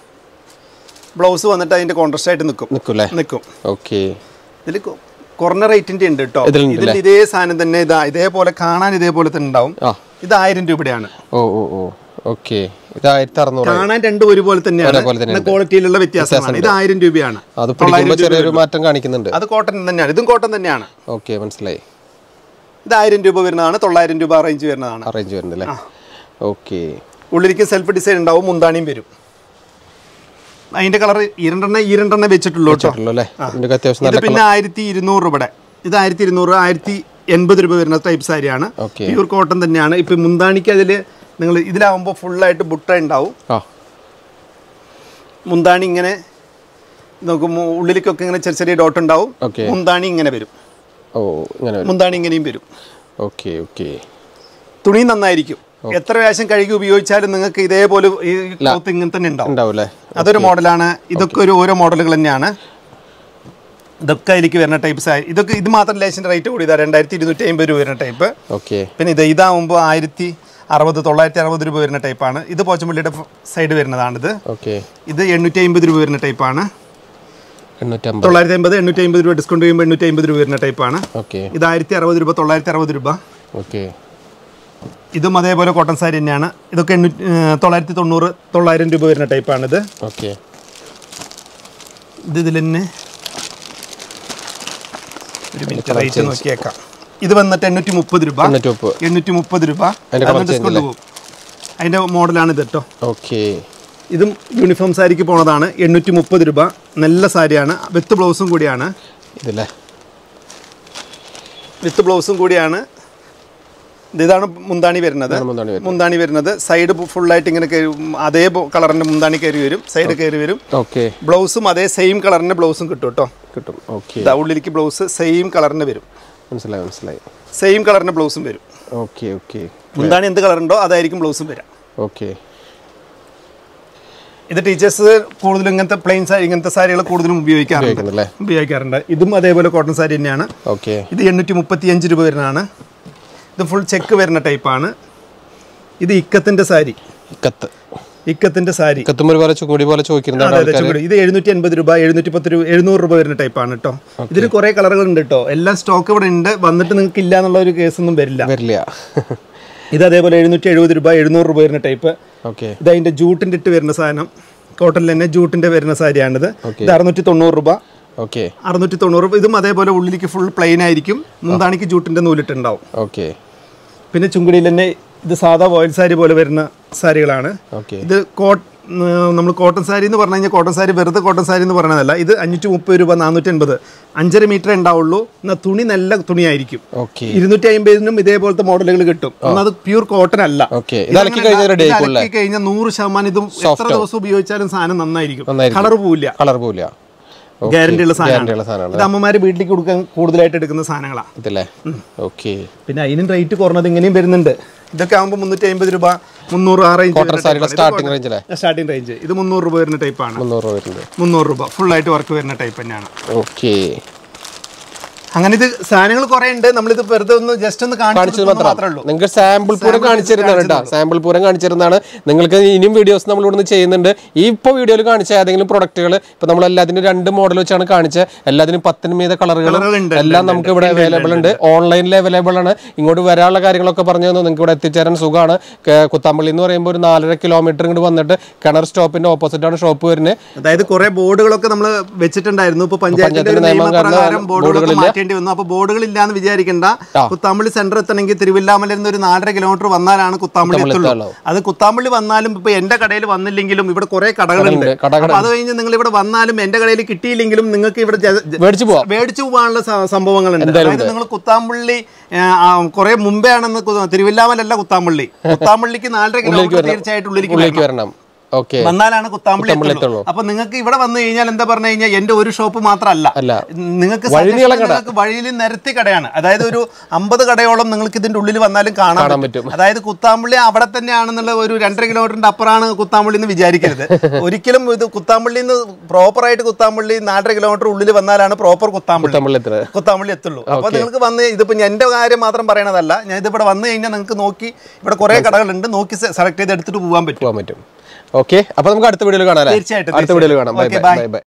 ബ്ലൗസ് വന്നിട്ട് അതിന്റെ കോൺട്രസ്റ്റ് ആയിട്ട് നിൽക്കും നിൽക്കൂല്ലേ നിൽക്കും ഓക്കെ ഇതിൽ കുറഞ്ഞ റേറ്റിന്റെ ഉണ്ട് കേട്ടോ ഇതിലുണ്ട് ഇതിൽ ഇതേ സാധനം തന്നെ ഇതാ ഇതേപോലെ കാണാൻ ഇതേപോലെ തന്നെ ഉണ്ടാവും ആ ഇത് ആയിരം രൂപയുടെയാണ് ഓ ഓ ഓ ഓക്കെ ഇത് ആയിരത്തി അറുന്നൂറ് കാണാൻ രണ്ടും ഒരുപോലെ തന്നെയാണ് ഒരേപോലെ തന്നെയുണ്ട്. എന്നാൽ ക്വാളിറ്റിയിലുള്ള വ്യത്യാസമാണ് ഇത് ആയിരം രൂപയാണ് അത് പിടിക്കുമ്പോൾ ചെറിയൊരു മാറ്റം കാണിക്കുന്നുണ്ട് അത് കോട്ടൺ തന്നെയാണ് ഇതും കോട്ടൺ തന്നെയാണ് ഓക്കെ മനസ്സിലായി ഇത് ആയിരം രൂപ വരുന്നതാണ് തൊള്ളായിരം രൂപ റേഞ്ച് വരുന്നതാണ് അറേഞ്ച് വരുന്നുണ്ട് അല്ലേ ഓക്കെ ഉള്ളിലേക്ക് സെൽഫ് ഡിസൈൻ ഉണ്ടാവും മുന്താണിയും വരും അതിന്റെ കളർ ഈരണ്ടെണ്ണ ഈരണ്ടെണ്ണ വെച്ചിട്ടുള്ളൂ കേട്ടോ അല്ലേ ഇതിന്റെ അത്യാവശ്യം ഇത് നല്ല പിന്നെ ആയിരത്തി ഇരുന്നൂറ് രൂപയുടെ ഇത് ആയിരത്തി ഇരുന്നൂറ് ആയിരത്തി എൺപത് രൂപ വരുന്ന ടൈപ്പ് സാരിയാണ് ഓക്കെ പ്യൂർ കോട്ടൺ തന്നെയാണ് ഇപ്പൊ മുന്താണിക്ക് അതിൽ നിങ്ങൾ ഇതിലാവുമ്പോൾ ഫുള്ളായിട്ട് ബുട്ട ഉണ്ടാവും ആ മുന്താണി ഇങ്ങനെ നമുക്ക് മു- ഉള്ളിലേക്കൊക്കെ ഇങ്ങനെ ചെറിയ ചെറിയ ഡോട്ട് ഉണ്ടാവും ഓക്കെ മുന്താണി ഇങ്ങനെ വരും ഓ ഇങ്ങനെ വരും മുന്താണി ഇങ്ങനെയും വരും ഓക്കെ ഓക്കെ തുണി നന്നായിരിക്കും എത്ര പ്രാവശ്യം കഴുകി ഉപയോഗിച്ചാലും നിങ്ങൾക്ക് ഇതേപോലെ ഈ ക്ലോത്ത് ഇങ്ങനെ തന്നെ ഉണ്ടാവും ഉണ്ടാവും അല്ലേ അതൊരു മോഡലാണ് ഇതൊക്കെ ഒരു ഓരോ മോഡലുകൾ തന്നെയാണ് ഇതൊക്കെ അതിലേക്ക് വരുന്ന ടൈപ്പ് സാരി ഇതൊക്കെ ഇത് മാത്രം ലേശൻ്റെ റേറ്റ് കൂടി ഇതാ രണ്ടായിരത്തി ഇരുന്നൂറ്റി അമ്പത് രൂപ വരുന്ന ടൈപ്പ് ഓക്കെ പിന്നെ ഇത് ഇതാവുമ്പോൾ ആയിരത്തി അറുപത് തൊള്ളായിരത്തി അറുപത് രൂപ വരുന്ന ടൈപ്പാണ് ഇത് പോച്ചമ്പള്ളിയുടെ സൈഡ് വരുന്നതാണിത് ഓക്കെ ഇത് എണ്ണൂറ്റി അമ്പത് രൂപ വരുന്ന ടൈപ്പാണ് എണ്ണൂറ്റമ്പത് തൊള്ളായിരത്തി അമ്പത് എണ്ണൂറ്റി അമ്പത് രൂപ ഡിസ്കൗണ്ട് ചെയ്യുമ്പോൾ എണ്ണൂറ്റി അമ്പത് രൂപ വരുന്ന ടൈപ്പാണ് ഓക്കെ ഇത് ആയിരത്തി അറുപത് രൂപ തൊള്ളായിരത്തി അറുപത് രൂപ ഓക്കെ ഇതും അതേപോലെ കോട്ടൺ സാരി തന്നെയാണ് ഇതൊക്കെ എണ്ണൂറ്റി ഏഹ് തൊള്ളായിരത്തി തൊണ്ണൂറ് തൊള്ളായിരം രൂപ വരുന്ന ടൈപ്പാണിത് ഓക്കെ ഇത് ഇതിൽ തന്നെ ഒരു മിനിറ്റ് റേറ്റ് നോക്കിയേക്കാം ഇത് വന്നിട്ട് എണ്ണൂറ്റി മുപ്പത് രൂപ എണ്ണൂറ്റി മുപ്പത് എണ്ണൂറ്റി മുപ്പത് രൂപ അതിന്റെ അതിന് colour ഡിസ്കൗണ്ട് പോകും അതിൻ്റെ മോഡലാണ് ഇത് കേട്ടോ ഓക്കെ ഇതും യൂണിഫോം സാരിക്ക് പോണതാണ് എണ്ണൂറ്റി മുപ്പത് രൂപ നല്ല സാരിയാണ് വിത്ത് ബ്ലൗസും കൂടിയാണ് ഇതല്ലേ വിത്ത് ബ്ലൗസും കൂടിയാണ് ഇത് ഇതാണ് മുന്താണി വരുന്നത് ഇതാണ് മുന്താണി വരുന്നത്. മുന്താണി വരുന്നത് സൈഡ് ഫുള്ളായിട്ട് ഇങ്ങനെ കയറി അതേ കളറിൻ്റെ മുന്താണി കയറി വരും സൈഡ് കയറി വരും ഓക്കെ ബ്ലൗസും അതേ സെയിം കളറിൻ്റെ ബ്ലൗസും കിട്ടും കേട്ടോ കിട്ടും ഓക്കെ ഇതാ ഉള്ളിലേക്ക് ബ്ലൗസ് സെയിം കളറിന് വരും മനസ്സിലായി മനസ്സിലായി സെയിം കളറിൻ്റെ ബ്ലൗസും വരും ഓക്കെ ഓക്കെ മുന്താണി എന്ത് കളറുണ്ടോ അതായിരിക്കും ബ്ലൗസും വരാം ഓക്കെ ഇത് ടീച്ചേഴ്സ് കൂടുതലും ഇങ്ങനത്തെ പ്ലെയിൻ സാരി ഇങ്ങനത്തെ സാരികൾ കൂടുതലും ഉപയോഗിക്കാറുണ്ട് ഉപയോഗിക്കുന്നല്ലേ ഉപയോഗിക്കാറുണ്ട് ഇതും അതേപോലെ കോട്ടൺ സാരി തന്നെയാണ് ഓക്കെ ഇത് എണ്ണൂറ്റി മുപ്പത്തി അഞ്ച് രൂപ വരുന്നതാണ് ഇത് ഫുൾ ചെക്ക് വരുന്ന ടൈപ്പാണ് ഇത് ഇക്കത്തിൻ്റെ സാരി കത്ത് ഇക്കത്തിൻ്റെ സാരി കത്തുമ്പോൾ പോലെ ചുങ്കുടി പോലെ ചോദിക്കുന്നുണ്ട് അതെ അതെ ചുവട് ഇത് എഴുന്നൂറ്റി അൻപത് രൂപ എഴുന്നൂറ്റി പത്ത് രൂപ എഴുന്നൂറ് രൂപ വരുന്ന ടൈപ്പാണ് കേട്ടോ ഇതിന് കുറേ കളറുകൾ ഉണ്ട് കേട്ടോ എല്ലാം സ്റ്റോക്ക് ഇവിടെ ഉണ്ട് വന്നിട്ട് നിങ്ങൾക്ക് ഇല്ല എന്നുള്ള ഒരു കേസൊന്നും വരില്ല വരില്ല ഇത് അതേപോലെ എഴുന്നൂറ്റി എഴുപത് രൂപ എഴുന്നൂറ് രൂപ വരുന്ന ടൈപ്പ് ഓക്കെ ഇത് അതിന്റെ ജൂട്ടിന്റെ ഇട്ട് വരുന്ന സാധനം കോട്ടണിൽ തന്നെ ജൂട്ടിന്റെ വരുന്ന സാരിയാണിത് ഇത് അറുന്നൂറ്റി തൊണ്ണൂറ് രൂപ ഓക്കെ അറുന്നൂറ്റി തൊണ്ണൂറ് രൂപ ഇതും അതേപോലെ ഉള്ളിലേക്ക് ഫുൾ പ്ലെയിൻ ആയിരിക്കും മുന്താണിക്ക് ജൂട്ടിന്റെ നൂലിട്ടുണ്ടാവും ഓക്കെ പിന്നെ ചുങ്കുടിയിൽ തന്നെ ഇത് സാധാ ഓയിൽ സാരി പോലെ വരുന്ന സാരികളാണ് ഓക്കെ ഇത് കോട്ട് നമ്മൾ കോട്ടൺ സാരി എന്ന് പറഞ്ഞു കഴിഞ്ഞാൽ കോട്ടൺ സാരി വെറുതെ കോട്ടൺ സാരി എന്ന് പറയുന്നതല്ല ഇത് അഞ്ഞൂറ്റി മുപ്പത് രൂപ നാനൂറ്റി എൺപത് അഞ്ചര മീറ്റർ ഉണ്ടാവുള്ളൂ എന്നാൽ തുണി നല്ല തുണിയായിരിക്കും ഓക്കെ ഇരുന്നൂറ്റി അമ്പതിനും ഇതേപോലത്തെ മോഡലുകൾ കിട്ടും എന്നാൽ അത് പ്യൂർ കോട്ടൺ അല്ല ഓക്കെ ഇത് അലക്കി കഴിഞ്ഞാൽ റെഡി ഇത് ആയിക്കോളേ അലക്കി കഴിഞ്ഞാൽ നൂറ് ശതമാനം ഇതും എത്ര ദിവസം ഉപയോഗിച്ചാലും സാധനം നന്നായിരിക്കും നന്നായിരിക്കും. കളർ പോവില്ല കളർ പോവില്ല ഗ്യാരണ്ടി ഉള്ള സാധനമാണ് ഗ്യാരണ്ടി ഉള്ള സാധനമാണ് ഇത് അമ്മമാര് വീട്ടിലേക്ക് കൊടുക്കാൻ കൂടുതലായിട്ട് എടുക്കുന്ന സാധനങ്ങളാണ് ഇതല്ലേ ഓക്കെ പിന്നെ അതിനും റേറ്റ് കുറഞ്ഞത് ഇങ്ങനെയും വരുന്നുണ്ട് ഇതൊക്കെ ആകുമ്പോൾ മുന്നൂറ്റി അമ്പത് രൂപ മുന്നൂറ് ആ കോട്ടൺ സാരിയുടെ റേഞ്ച് സ്റ്റാർട്ടിംഗ് റേഞ്ചിലെ സ്റ്റാർട്ടിംഗ് റേഞ്ച് ഇത് മുന്നൂറ് രൂപ വരുന്ന ടൈപ്പാണ് മുന്നൂറ് രൂപ വരുന്നുണ്ട് മുന്നൂറ് രൂപ ഫുൾ ആയിട്ട് വർക്ക് വരുന്ന ടൈപ്പ് തന്നെയാണ് ഓക്കെ അങ്ങനെ ഇത് സാധനങ്ങൾ കുറെ ഉണ്ട് നമ്മളിത് വെറുതെ ഒന്ന് ജസ്റ്റ് ഒന്ന് കാണിച്ചു കാണിച്ചത് കൊടുക്കുന്നു മാത്രം മാത്രമേ ഉള്ളൂ നിങ്ങൾക്ക് സാമ്പിൾ പൂരം കാണിച്ചു തരുന്നതാണ് കേട്ടോ സാമ്പിൾ പൂരം കാണിച്ചു തരുന്നതാണ് നിങ്ങൾക്ക് ഇനിയും വീഡിയോസ് നമ്മൾ ഇവിടുന്ന് ചെയ്യുന്നുണ്ട് ഈ ഇപ്പോൾ വീഡിയോയിൽ കാണിച്ച ഏതെങ്കിലും പ്രൊഡക്റ്റുകൾ ഇപ്പൊ നമ്മൾ എല്ലാത്തിനും രണ്ട് മോഡൽ വെച്ചാണ് കാണിച്ചത് എല്ലാത്തിനും പത്തിന് മീത കളറുകളും കളറുകളുണ്ട്, എല്ലാം നമുക്ക് ഇവിടെ അവൈലബിൾ ഉണ്ട് ഓൺലൈനിൽ അവൈലബിൾ ആണ് ഇങ്ങോട്ട് വരാനുള്ള കാര്യങ്ങളൊക്കെ പറഞ്ഞു തന്നു നിങ്ങൾക്ക് ഇവിടെ എത്തിച്ചേരാൻ സുഖമാണ് ക- കുത്താമ്പള്ളി എന്ന് പറയുമ്പോൾ ഒരു നാലര കിലോമീറ്റർ ഇങ്ങോട്ട് വന്നിട്ട് കിണർ സ്റ്റോപ്പിന്റെ ഓപ്പോസിറ്റ് ആണ് ഷോപ്പ് വരുന്നത് അതായത് കുറെ ബോർഡുകളൊക്കെ നമ്മൾ വെച്ചിട്ടുണ്ടായിരുന്നു ഇപ്പൊ പഞ്ചായത്തിന്റെ ഒരു പഞ്ചായത്തിന്റെ നിയമം നിയമപ്രകാരം കാരണം ബോർഡുകളൊക്കെ ബോർഡുകളില്ല. മാറ്റേണ്ടി വന്നു അപ്പൊ ബോർഡുകൾ ഇല്ലാന്ന് വിചാരിക്കേണ്ട കുത്താമ്പള്ളി സെന്റർ എത്തണമെങ്കിൽ തിരുവില്ലാമലയിൽ നിന്ന് ഒരു നാലര കിലോമീറ്റർ വന്നാലാണ് കുത്താമ്പള്ളി എത്തുള്ളൂ എത്തുള്ളൂ. അത് കുത്താമ്പള്ളി വന്നാലും ഇപ്പൊ എന്റെ കടയിൽ വന്നില്ലെങ്കിലും ഇവിടെ കുറെ കടകളുണ്ട് കടകളുണ്ട്, കടകൾ അപ്പൊ അത് കഴിഞ്ഞ് നിങ്ങൾ ഇവിടെ വന്നാലും എന്റെ കടയിൽ കിട്ടിയില്ലെങ്കിലും നിങ്ങൾക്ക് ഇവിടെ ജ- ജ- മേടിച്ചു പോവാം മേടിച്ചു പോകാനുള്ള സ- സംഭവങ്ങളുണ്ട് അതായത് നിങ്ങൾ കുത്താമ്പള്ളി കുറെ മുമ്പേ ആണെന്ന് കു- തിരുവില്ലാമലല്ല കുത്താമ്പള്ളി കുത്താമ്പള്ളിക്ക് നാലര കിലോമീറ്റർ തീർച്ചയായിട്ടും ഉള്ളിലേക്ക് ഉള്ളിലേക്ക് വരണം ഓക്കെ വന്നാലാണ് കുത്താമ്പള്ളി കുത്താമ്പള്ളി എത്തുള്ളൂ അപ്പൊ നിങ്ങൾക്ക് ഇവിടെ വന്നു കഴിഞ്ഞാൽ എന്താ പറഞ്ഞു കഴിഞ്ഞാൽ എന്റെ ഒരു ഷോപ്പ് മാത്രമല്ല അല്ല നിങ്ങൾക്ക് വഴിനീള suggestion നിങ്ങൾക്ക് വഴിയിൽ നിരത്തി കടയാണ് അതായത് ഒരു അമ്പത് കടയോളം നിങ്ങൾക്ക് ഇതിന്റെ ഉള്ളിൽ വന്നാലും കാണാൻ കാണാൻ പറ്റും പറ്റും അതായത് കുത്താമ്പള്ളി അവിടെ തന്നെയാണെന്നുള്ള ഒരു രണ്ടര കിലോമീറ്ററിന്റെ അപ്പുറമാണ് കുത്താമ്പള്ളി എന്ന് വിചാരിക്കരുത് ഒരിക്കലും ഇത് കുത്താമ്പള്ളി നിന്ന് പ്രോപ്പർ ആയിട്ട് കുത്താമ്പള്ളി നാലര കിലോമീറ്റർ ഉള്ളിൽ വന്നാലാണ് പ്രോപ്പർ കുത്താമ്പള്ളി കുത്തമ്പള്ളി എത്ര കുത്താമ്പള്ളി എത്തുള്ളൂ അപ്പൊ നിങ്ങൾക്ക് വന്ന് ഇതിപ്പോ എന്റെ കാര്യം മാത്രം പറയണതല്ല ഞാൻ ഇത് ഇവിടെ വന്നു കഴിഞ്ഞാൽ നിങ്ങൾക്ക് നോക്കി ഇവിടെ കുറെ കടകളുണ്ട് നോക്കി സെലക്ട് ചെയ്ത് എടുത്തിട്ട് പോകാൻ പറ്റും പോകാൻ പറ്റും ഓക്കെ അപ്പൊ നമുക്ക് അടുത്ത വീഡിയോയിൽ കാണാം അല്ലേ? തീർച്ചയായിട്ടും, അടുത്ത വീഡിയോയിൽ കാണാം bye Okay, bye bye. Bye by